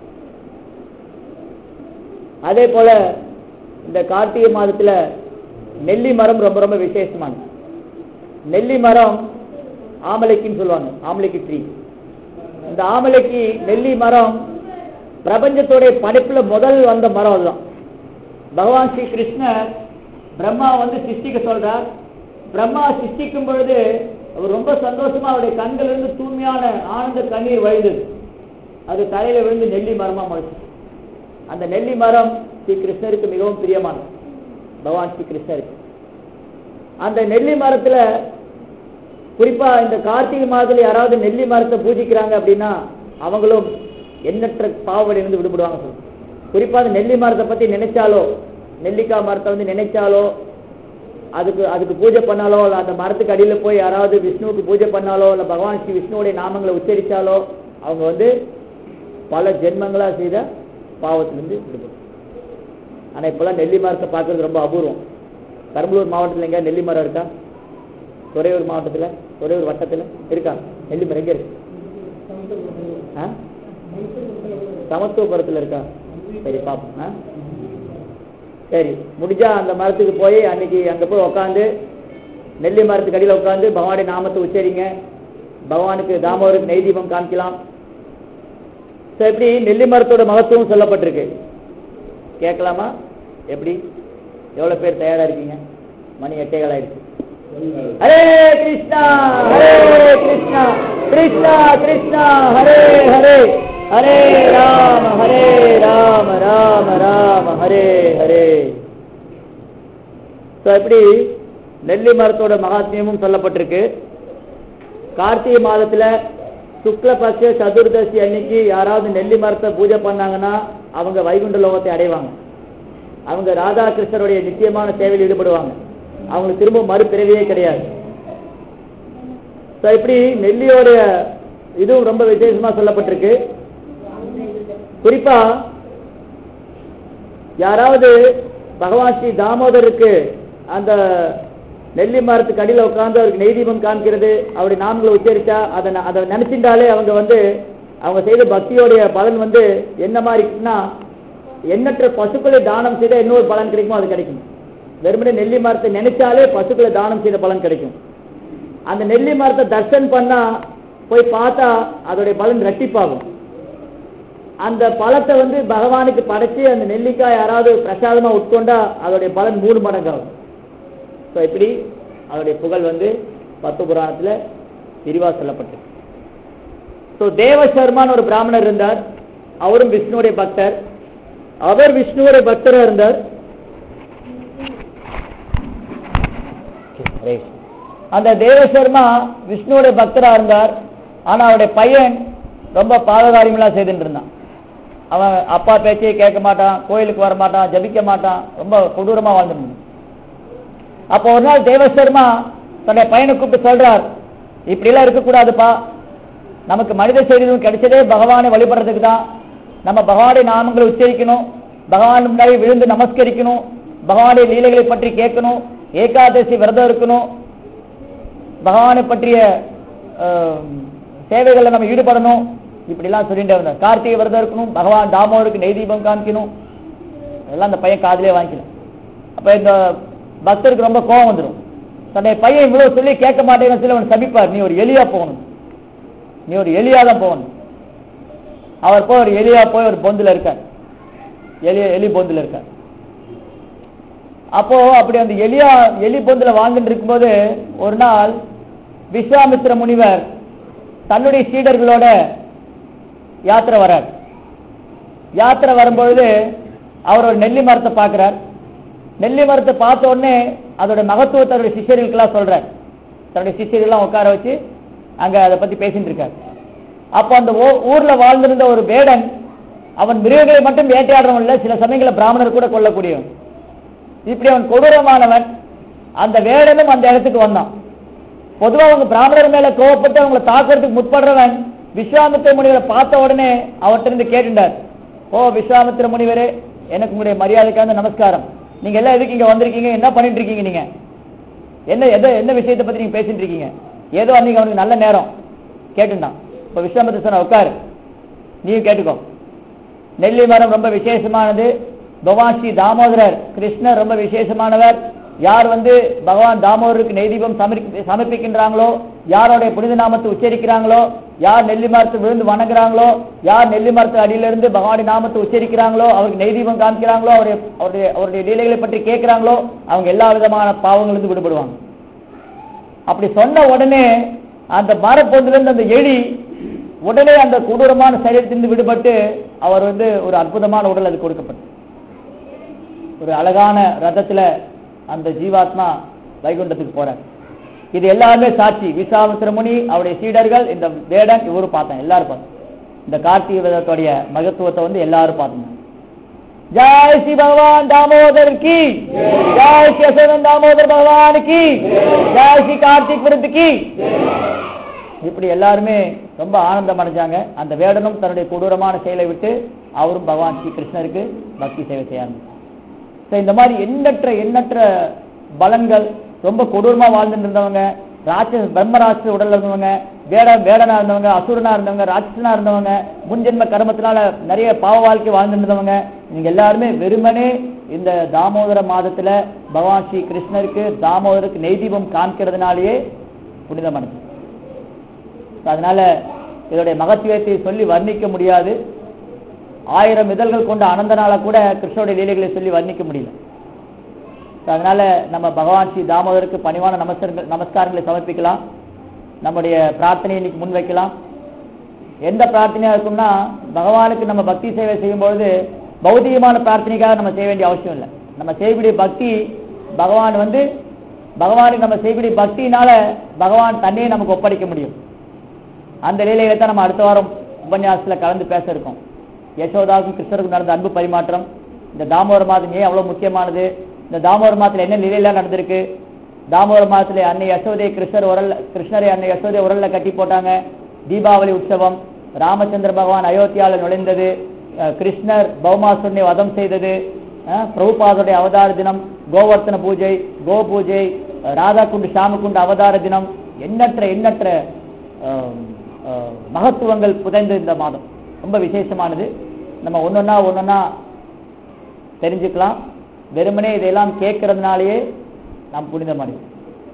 அதே போல இந்த கார்த்திகை மாதத்துல நெல்லி மரம் ரொம்ப ரொம்ப விசேஷமானது நெல்லி மரம் ஆமலைக்குன்னு சொல்லுவாங்க ஆமலைக்கு ட்ரீ இந்த ஆமலைக்கு நெல்லி மரம் பிரபஞ்சத்தோடைய படைப்புல முதல் வந்த மரம் அதுதான் பகவான் ஸ்ரீ கிருஷ்ணர் பிரம்மா வந்து சிருஷ்டிக்க சொல்றார் பிரம்மா சிருஷ்டிக்கும் பொழுது அவர் ரொம்ப சந்தோஷமா அவருடைய கண்களிலிருந்து தூய்மையான ஆனந்த கண்ணீர் வழிந்தது அது தலையில விழுந்து நெல்லி மரமா முளைச்சு அந்த நெல்லி மரம் ஸ்ரீ கிருஷ்ணருக்கு மிகவும் பிரியமானது பகவான் ஸ்ரீ கிருஷ்ணருக்கு அந்த நெல்லி மரத்துல குறிப்பா இந்த கார்த்திகை மாதத்துல யாராவது நெல்லி மரத்தை பூஜிக்கிறாங்க அப்படின்னா அவங்களும் எண்ணற்ற பாவடிலிருந்து விடுபடுவாங்க சொல்லுங்க குறிப்பா அந்த நெல்லி மரத்தை பத்தி நினைச்சாலோ நெல்லிக்காய் மரத்தை வந்து நினைச்சாலோ அதுக்கு அதுக்கு பூஜை பண்ணாலோ இல்ல அந்த மரத்துக்கு அடியில போய் யாராவது விஷ்ணுவுக்கு பூஜை பண்ணாலோ இல்ல பகவான் ஸ்ரீ விஷ்ணுவுடைய நாமங்களை உச்சரிச்சாலோ அவங்க வந்து பல ஜென்மங்களா செய்த பாவத்திலிருந்து விடுபடும் ஆனா இப்பெல்லாம் நெல்லி மரத்தை பார்க்கறது ரொம்ப அபூர்வம் பெரம்பலூர் மாவட்டத்துல எங்க நெல்லி மரம் இருக்கா துறையூர் மாவட்டத்துல துறையூர் வட்டத்துல இருக்கா நெல்லி மரம் எங்க இருக்கு ஆ? சமத்துவபுரத்துல இருக்கா சரி பாப்போம் ஆ? சரி முடிஞ்சா அந்த மரத்துக்கு போய் அன்னைக்கு அங்க போய் உட்காந்து நெல்லி மரத்துக்கு அடியில உட்காந்து பகவானுடைய நாமத்தை உச்சரிங்க பகவானுக்கு தாமோருக்கு நெய் தீபம் காமிக்கலாம் ஸோ எப்படி நெல்லி மரத்தோட மகத்துவம் சொல்லப்பட்டிருக்கு கேட்கலாமா எப்படி எவ்வளவு பேர் தயாரா இருக்கீங்க மணி எட்டேகால் ஆயிடுச்சு ஹரே கிருஷ்ணா ஹரே கிருஷ்ணா கிருஷ்ணா கிருஷ்ணா ஹரே ஹரே ஹரே ராம ஹரே ராம ராம ராம ஹரே ஹரே ஸோ எப்படி நெல்லி மரத்தோட மகாத்மியமும் சொல்லப்பட்டிருக்கு கார்த்திகை மாதத்துல சுக்லபட்ச சதுர்தசி அன்னைக்கு யாராவது நெல்லி மரத்தை பூஜை பண்ணாங்கன்னா அவங்க வைகுண்ட லோகத்தை அடைவாங்க அவங்க ராதாகிருஷ்ணருடைய நிச்சயமான சேவையில் ஈடுபடுவாங்க அவங்களுக்கு திரும்ப மறுபிறவியே கிடையாது ஸோ இப்படி நெல்லியோடைய இதுவும் ரொம்ப விசேஷமா சொல்லப்பட்டிருக்கு குறிப்பா யாராவது பகவான் ஸ்ரீ தாமோதருக்கு அந்த நெல்லி மரத்துக்கு அடியில் உட்கார்ந்து அவருக்கு நெய் தீபம் காமிக்கிறது அவருடைய நாமங்களை உச்சரிச்சா அதை ந- அதை நினைச்சிட்டாலே அவங்க வந்து அவங்க செய்த பக்தியோடைய பலன் வந்து என்ன மாதிரி இருக்குன்னா எண்ணற்ற பசுக்களை தானம் செய்த இன்னொரு பலன் கிடைக்குமோ அது கிடைக்கும் வெறுமனே நெல்லி மரத்தை நினைச்சாலே பசுக்களை தானம் செய்த பலன் கிடைக்கும் அந்த நெல்லி மரத்தை தர்சன் பண்ணா போய் பார்த்தா அதோடைய பலன் ரெட்டிப்பாகும் அந்த பழத்தை வந்து பகவானுக்கு படைச்சு அந்த நெல்லிக்காய் யாராவது பிரசாதமா உட்கொண்டா அதோடைய பலன் மூணு மடங்காகும் ஸோ இப்படி அதோடைய புகழ் வந்து பத்து புராணத்துல விரிவா சொல்லப்பட்டிருக்கு ஸோ தேவசர்மான்னு ஒரு பிராமணர் இருந்தார் அவரும் விஷ்ணுவுடைய பக்தர் அவர் விஷ்ணுவுடைய பக்தரா இருந்தார் அந்த தேவசர்மா விஷ்ணுவுடைய பக்தரா இருந்தார் ஆனா அவருடைய பையன் ரொம்ப பாதகாரியமெல்லாம் செய்துட்டு இருந்தான் அவன் அப்பா பேச்சையே கேட்க மாட்டான் கோயிலுக்கு வர மாட்டான் ஜபிக்க மாட்டான் ரொம்ப கொடூரமா வாழ்ந்துட்டு இருந்தான். அப்போ ஒரு நாள் தேவசர்மா தன்னுடைய பையனை கூப்பிட்டு சொல்றார் இப்படி எல்லாம் இருக்கக்கூடாதுப்பா நமக்கு மனித சரீரம் கிடைச்சதே பகவானை வழிபடுறதுக்கு தான் நம்ம பகவானுடைய நாமங்களை உச்சரிக்கணும் பகவான் முன்னாடி விழுந்து நமஸ்கரிக்கணும் பகவானுடைய லீலைகளை பற்றி கேட்கணும் ஏகாதசி விரதம் இருக்கணும் பகவானை பற்றிய அஹ், சேவைகள்ல நம்ம ஈடுபடணும் இப்படிலாம் சொல்லிட்டு வந்தார் கார்த்திகை விரதம் இருக்கணும் பகவான் தாமோருக்கு நெய் தீபம் காமிக்கணும் அதெல்லாம் அந்த பையன் காதிலே வாங்கிக்கல அப்ப இந்த பக்தருக்கு ரொம்ப கோபம் வந்துடும் தன்னுடைய பையன் இவ்வளவு சொல்லி கேட்க மாட்டேன்னு சொல்லி அவன் சபிப்பார் நீ ஒரு எலியா போகணும் நீ ஒரு எலியா தான் போகணும் அவர் போய் ஒரு எலியா போய் ஒரு பொந்துல இருக்கார் எலி எலி பொந்துல இருக்கார் அப்போ அப்படி அந்த எலியா எலி பொந்துல வாழ்ந்துட்டு இருக்கும்போது ஒரு நாள் விஸ்வாமித்திர முனிவர் தன்னுடைய சீடர்களோட யாத்திரை வரார் யாத்திரை வரும்பொழுது அவர் ஒரு நெல்லி மரத்தை பார்க்கிறார் நெல்லி மரத்தை பார்த்த உடனே அதோட மகத்துவத்தை அவருடைய சிஷ்யர்களுக்கெல்லாம் சொல்றார் தன்னுடைய சிஷ்யர்கள்லாம் உட்கார வச்சு அங்க அதை பத்தி பேசிட்டு இருக்கார் அப்போ அந்த ஊ- ஊர்ல வாழ்ந்திருந்த ஒரு வேடன் அவன் மிருகங்களை மட்டும் வேட்டையாடுறவன் இல்ல சில சமயங்களில் பிராமணர் கூட கொல்லக்கூடியவன் இப்படி அவன் கொடூரமானவன் அந்த வேடனும் அந்த இடத்துக்கு வந்தான் பொதுவா அவங்க பிராமணர் மேல கோவப்பட்டு அவங்களை தாக்குறதுக்கு முற்படுறவன் விஸ்வாமித்திர முனிவரை பார்த்த உடனே அவர்கிட்ட இருந்து கேட்டுட்டார் ஓ விஸ்வாமித்திர முனிவரே எனக்கு உங்களுடைய மரியாதைக்கான நமஸ்காரம் நீங்க எல்லாம் எதுக்கு இங்க வந்திருக்கீங்க என்ன பண்ணிட்டு இருக்கீங்க நீங்க என்ன எதை என்ன விஷயத்தை பத்தி நீங்க பேசிட்டு இருக்கீங்க ஏதோ அன்னைக்கு அவனுக்கு நல்ல நேரம் கேட்டுட்டான் இப்ப விஸ்வாமித்திர சொன்ன உட்காரு நீயும் கேட்டுக்கோ நெல்லி மரம் ரொம்ப விசேஷமானது பகவான் ஸ்ரீ தாமோதரர் கிருஷ்ணர் ரொம்ப விசேஷமானவர் யார் வந்து பகவான் தாமோதருக்கு நெய்தீபம் சமர்ப்பி சமர்ப்பிக்கின்றாங்களோ யாரோடைய புனித நாமத்தை உச்சரிக்கிறாங்களோ யார் நெல்லி மரத்தை விழுந்து வணங்குறாங்களோ யார் நெல்லி மரத்து அடியிலிருந்து பகவானுடைய நாமத்தை உச்சரிக்கிறாங்களோ அவருக்கு நெய்தீபம் காமிக்கிறாங்களோ அவருடைய அவருடைய அவருடைய லீலைகளை பற்றி கேட்கிறாங்களோ அவங்க எல்லா விதமான பாவங்களிலிருந்து விடுபடுவாங்க அப்படி சொன்ன உடனே அந்த மரப்பொந்திலிருந்து அந்த எலி உடனே அந்த கொடூரமான சரீரத்திலிருந்து விடுபட்டு அவர் வந்து ஒரு அற்புதமான உடல் அது கொடுக்கப்பட்டது ஒரு அழகான ரதத்துல அந்த ஜீவாத்மா வைகுண்டத்துக்கு போறார் இது எல்லாருமே சாட்சி விசாமித்திர முனி அவருடைய சீடர்கள் இந்த வேடன் இவரும் பார்த்தாங்க எல்லாரும் பார்த்தாங்க இந்த கார்த்திகை விதத்துடைய மகத்துவத்தை வந்து எல்லாரும் பார்த்தாங்க ஜெய் ஸ்ரீ பகவான் தாமோதர் கி ஜெய் ஸ்ரீ அசோகன் தாமோதர் பகவான் கி ஜெய் ஸ்ரீ கார்த்திக் விருத்து கி இப்படி எல்லாருமே ரொம்ப ஆனந்தம் அடைஞ்சாங்க அந்த வேடனும் தன்னுடைய கொடூரமான செயலை விட்டு அவரும் பகவான் ஸ்ரீ கிருஷ்ணருக்கு பக்தி சேவை செய்ய ஆரம்பிச்சார் So, இந்த மாதிரி எண்ணற்ற எண்ணற்ற பலன்கள் ரொம்ப கொடூரமா வாழ்ந்துட்டு இருந்தவங்க ராட்சச பிரம்மராட்ச உடல்ல இருந்தவங்க வேட வேடனா இருந்தவங்க அசுரனா இருந்தவங்க ராட்சசனா இருந்தவங்க முன்ஜென்ம கர்மத்தினால நிறைய பாவ வாழ்க்கை வாழ்ந்துட்டு இருந்தவங்க நீங்க எல்லாருமே வெறுமனே இந்த தாமோதர மாதத்துல பகவான் ஸ்ரீ கிருஷ்ணருக்கு தாமோதருக்கு நெய்தீபம் காமிக்கிறதுனாலேயே புனிதமானது So, அதனால இதோடைய மகத்துவத்தை சொல்லி வர்ணிக்க முடியாது ஆயிரம் இதழ்கள் கொண்ட அனந்தனால கூட கிருஷ்ணனுடைய லீலைகளை சொல்லி வர்ணிக்க முடியல So, அதனால நம்ம பகவான் ஸ்ரீ தாமோதருக்கு பணிவான நமஸ்காரங்கள் நமஸ்காரங்களை சமர்ப்பிக்கலாம் நம்முடைய பிரார்த்தனையை இன்னைக்கு முன்வைக்கலாம் எந்த பிரார்த்தனையா இருக்கும்னா பகவானுக்கு நம்ம பக்தி சேவை செய்யும்பொழுது பௌதிகமான பிரார்த்தனைக்காக நம்ம செய்ய வேண்டிய அவசியம் இல்லை நம்ம செய்யக்கூடிய பக்தி பகவான் வந்து பகவானுக்கு நம்ம செய்யக்கூடிய பக்தியினால பகவான் தன்னையே நமக்கு ஒப்படைக்க முடியும் அந்த லீலைகளை தான் நம்ம அடுத்த வாரம் உபன்யாசத்துல கலந்து பேச இருக்கோம் யசோதாவுக்கும் கிருஷ்ணருக்கும் நடந்த அன்பு பரிமாற்றம் இந்த தாமோதர மாதம் ஏன் அவ்வளவு முக்கியமானது இந்த தாமோதர மாதத்துல என்ன லீலையெல்லாம் நடந்திருக்கு தாமோதர மாதத்துல அன்னை யசோதை கிருஷ்ணர் உரல்ல கிருஷ்ணரை அன்னை யசோதை உரல்ல கட்டி போட்டாங்க தீபாவளி உற்சவம் ராமச்சந்திர பகவான் அயோத்தியால நுழைந்தது அஹ் கிருஷ்ணர் பௌமாசுரனை வதம் செய்தது அஹ் பிரபுபாதருடைய அவதார தினம் கோவர்த்தன பூஜை கோ பூஜை அஹ் ராதாகுண்டு ஷாமகுண்டு அவதார தினம் எண்ணற்ற எண்ணற்ற அஹ், அஹ், மகத்துவங்கள் புதைந்த இந்த மாதம் ரொம்ப விசேஷமானது நம்ம ஒன்னொன்னா ஒன்னொன்னா தெரிஞ்சுக்கலாம் வெறுமனே இதையெல்லாம் கேட்கறதுனாலயே நாம் புனிதமடையும்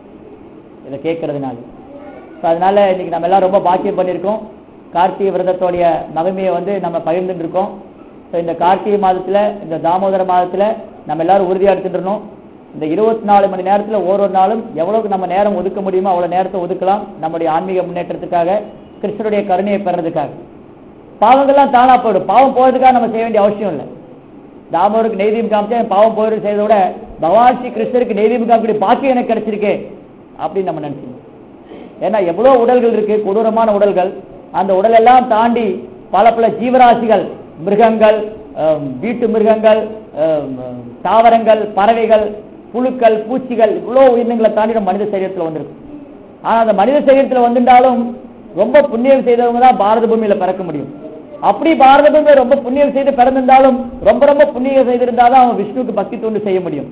இதை கேட்கறதுனால ஸோ அதனால இன்னைக்கு நம்ம எல்லாம் ரொம்ப பாக்கியம் பண்ணியிருக்கோம் கார்த்திகை விரதத்தோடைய மகிமையை வந்து நம்ம பகிர்ந்துட்டு இருக்கோம் ஸோ இந்த கார்த்திகை மாதத்துல இந்த தாமோதர மாதத்துல நம்ம எல்லாரும் உறுதியா எடுத்துட்டுறணும் இந்த இருபத்தி நாலு மணி நேரத்துல ஒரு ஒரு நாளும் எவ்வளவுக்கு நம்ம நேரம் ஒதுக்க முடியுமோ அவ்வளவு நேரத்தை ஒதுக்கலாம் நம்முடைய ஆன்மீக முன்னேற்றத்துக்காக கிருஷ்ணருடைய கருணையை பெறதுக்காக பாவங்கள்லாம் தானா போயிடும் பாவம் போறதுக்காக நம்ம செய்ய வேண்டிய அவசியம் இல்லை தாமோருக்கு நெய்தீபம் காமிச்சா என் பாவம் போயிடும் செய்யறத விட பகவான் ஸ்ரீ கிருஷ்ணருக்கு நெய்தீபம் காமிக்கக்கூடிய பாக்கியம் எனக்கு கிடைச்சிருக்கே அப்படின்னு நம்ம நினைச்சோம் ஏன்னா எவ்வளவு உடல்கள் இருக்கு கொடூரமான உடல்கள் அந்த உடல் எல்லாம் தாண்டி பல பல ஜீவராசிகள் மிருகங்கள் அஹ், வீட்டு மிருகங்கள் அஹ், தாவரங்கள் பறவைகள் புழுக்கள் பூச்சிகள் இவ்வளவு உயிரினங்களை தாண்டி நம்ம மனித சரீரத்துல வந்திருக்கு ஆனா அந்த மனித சரீரத்துல வந்துட்டாலும் ரொம்ப புண்ணியம் செய்தவங்க தான் பாரத பூமியில பிறக்க முடியும் அப்படி பாரத பூமியில ரொம்ப புண்ணியம் செய்து பிறந்திருந்தாலும் ரொம்ப ரொம்ப புண்ணியம் செய்திருந்தாதான் அவன் விஷ்ணுவுக்கு பக்தி தொண்டு செய்ய முடியும்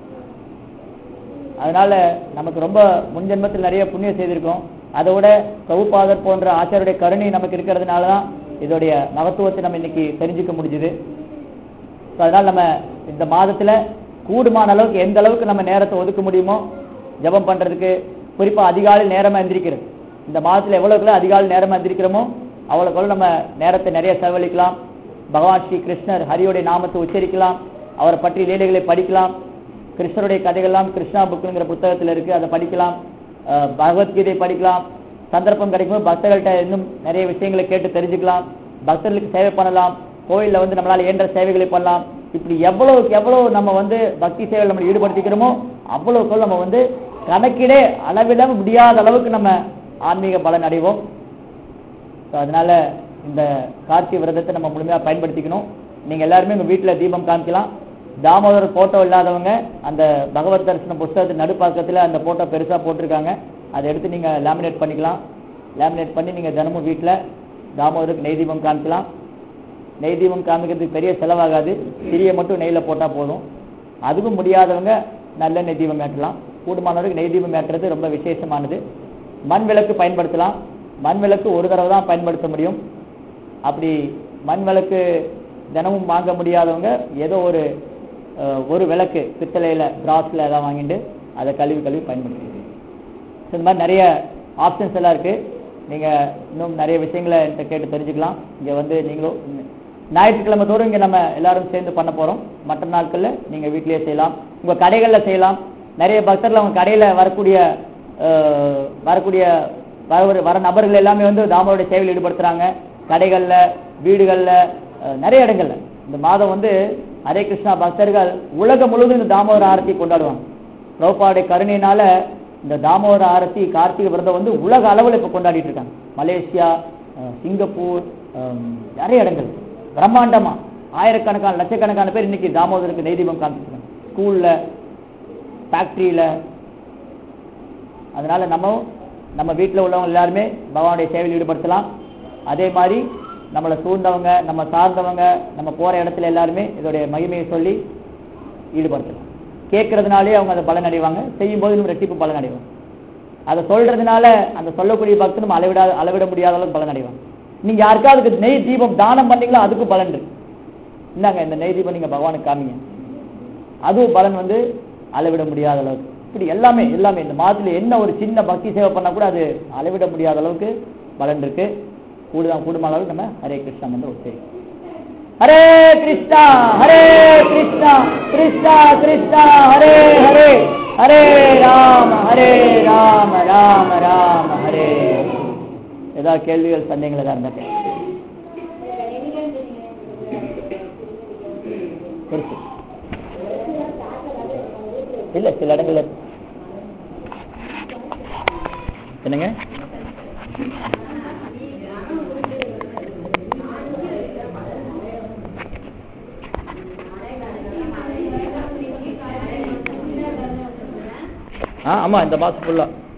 அதனால நமக்கு ரொம்ப முன் ஜென்மத்தில் நிறைய புண்ணியம் செய்திருக்கோம் அதோட பிரபுபாதர் போன்ற ஆச்சாரியுடைய கருணை நமக்கு இருக்கிறதுனால தான் இதோடைய மகத்துவத்தை நம்ம இன்னைக்கு தெரிஞ்சுக்க முடிஞ்சுது So, அதனால நம்ம இந்த மாதத்துல கூடுமான அளவுக்கு எந்த அளவுக்கு நம்ம நேரத்தை ஒதுக்க முடியுமோ ஜெபம் பண்றதுக்கு குறிப்பா அதிகாலை நேரமா எந்திரிக்கிறது இந்த மாதத்துல எவ்வளவுக்குள்ள அதிகாலை நேரமா எந்திரிக்கிறோமோ அவ்வளவுக்கு நம்ம நேரத்தை நிறைய செலவழிக்கலாம் பகவான் ஸ்ரீ கிருஷ்ணர் ஹரியோடைய நாமத்தை உச்சரிக்கலாம் அவரை பற்றி லீலைகளை படிக்கலாம் கிருஷ்ணருடைய கதைகள்லாம் கிருஷ்ணா புக்குங்கிற புத்தகத்துல இருக்கு அதை படிக்கலாம் அஹ் பகவத்கீதை படிக்கலாம் சந்தர்ப்பம் கிடைக்கும்போது பக்தர்கள்ட்ட இன்னும் நிறைய விஷயங்களை கேட்டு தெரிஞ்சுக்கலாம் பக்தர்களுக்கு சேவை பண்ணலாம் கோயில்ல வந்து நம்மளால இயன்ற சேவைகளை பண்ணலாம் இப்படி எவ்வளவுக்கு எவ்வளவு நம்ம வந்து பக்தி சேவையில் நம்ம ஈடுபடுத்திக்கிறோமோ அவ்வளவுக்கு நம்ம வந்து கணக்கிலே அளவிட முடியாத அளவுக்கு நம்ம ஆன்மீக பலன் அடைவோம் So, அதனால இந்த கார்த்திகை விரதத்தை நம்ம முழுமையா பயன்படுத்திக்கணும் நீங்க எல்லாருமே உங்க வீட்டுல தீபம் காமிக்கலாம் தாமோதர் போட்டோ இல்லாதவங்க அந்த பகவத் தரிசன புஸ்தகத்து நடுப்பாக்கத்துல அந்த போட்டோ பெருசா போட்டிருக்காங்க அதை எடுத்து நீங்க லேமினேட் பண்ணிக்கலாம் லேமினேட் பண்ணி நீங்க தினமும் வீட்டுல தாமோதருக்கு நெய் தீபம் காமிக்கலாம் நெய் தீபம் காமிக்கிறதுக்கு பெரிய செலவாகாது சிறிய மட்டும் நெய்ல போட்டா போதும் அதுவும் முடியாதவங்க நல்ல நெய் தீபம் ஏற்றலாம் கூடுமானவருக்கு நெய் தீபம் ஏற்றுறது ரொம்ப விசேஷமானது மண் விளக்கு பயன்படுத்தலாம் மண் விளக்கு ஒரு தடவை தான் பயன்படுத்த முடியும் அப்படி மண் விளக்கு தினமும் வாங்க முடியாதவங்க ஏதோ ஒரு அஹ், ஒரு விளக்கு பித்தளையில பிராஸ்ல ஏதாவது வாங்கிட்டு அதை கழுவி கழுவி பயன்படுத்தி இந்த மாதிரி நிறைய ஆப்ஷன்ஸ் எல்லாம் இருக்கு நீங்க இன்னும் நிறைய விஷயங்களை என்கிட்ட கேட்டு தெரிஞ்சுக்கலாம் இங்க வந்து நீங்களும் ஞாயிற்றுக்கிழமை தோறும் இங்க நம்ம எல்லாரும் சேர்ந்து பண்ண போறோம் மற்ற நாட்கள்ல நீங்க வீட்டிலேயே செய்யலாம் உங்க கடைகள்ல செய்யலாம் நிறைய பக்தர்கள் அவங்க கடையில வரக்கூடிய அஹ், வரக்கூடிய வர வர நபர்கள் எல்லாமே வந்து தாமோருடைய சேவையில் ஈடுபடுத்துறாங்க கடைகள்ல வீடுகள்ல அஹ், நிறைய இடங்கள்ல இந்த மாதம் வந்து ஹரே கிருஷ்ணா பக்தர்கள் உலகம் முழுவதும் இந்த தாமோதர ஆரத்தி கொண்டாடுவாங்க பிரபுபாவுடைய கருணையினால இந்த தாமோதர ஆரத்தி கார்த்திகை விரதம் வந்து உலக அளவில் இப்போ கொண்டாடிட்டு இருக்காங்க மலேசியா அஹ், சிங்கப்பூர் அஹ், நிறைய இடங்கள் பிரம்மாண்டமா ஆயிரக்கணக்கான லட்சக்கணக்கான பேர் இன்னைக்கு தாமோதருக்கு நெய்தீபம் காமிச்சிருக்காங்க ஸ்கூல்ல ஃபேக்டரியில அதனால நம்ம நம்ம வீட்டில் உள்ளவங்க எல்லாருமே பகவானுடைய சேவையில் ஈடுபடுத்தலாம் அதே மாதிரி நம்மளை சூழ்ந்தவங்க நம்ம சார்ந்தவங்க நம்ம போற இடத்துல எல்லாருமே இதோடைய மகிமையை சொல்லி ஈடுபடுத்தலாம் கேட்கறதுனாலே அவங்க அதை பலன் அடைவாங்க செய்யும்போது நம்ம ரெட்டிப்பு பலன் அடைவாங்க அதை சொல்றதுனால அந்த சொல்லக்கூடிய பக்தர் நம்ம அளவிட அளவிட முடியாத அளவுக்கு பலன் அடைவாங்க நீங்க யாருக்காவது அதுக்கு நெய் தீபம் தானம் பண்ணீங்களோ அதுக்கும் பலன் இருக்கு இந்தாங்க இந்த நெய் தீபம் நீங்க பகவானுக்கு காமிங்க அதுவும் பலன் வந்து அளவிட முடியாத அளவுக்கு இப்படி எல்லாமே எல்லாமே இந்த மாதத்துல என்ன ஒரு சின்ன பக்தி சேவை பண்ணா கூட அது அளவிட முடியாத அளவுக்கு பலன் இருக்கு கூடுதான் கூடுமான அளவுக்கு நம்ம ஹரே கிருஷ்ணா வந்து ஒத்து ஹரே கிருஷ்ணா ஹரே கிருஷ்ணா கிருஷ்ணா கிருஷ்ணா ஹரே ஹரே ஹரே ராம ஹரே ராம ராம ராம ஹரே ஏதாவது கேள்விகள் சந்தேகங்கள் ஏதாவது இருந்தா கேளுங்க. இருக்கு இல்ல சில இடங்கள்ல இருக்கு. என்னங்க ஆ ஆமா இந்த மாசம் ஃபுல்லா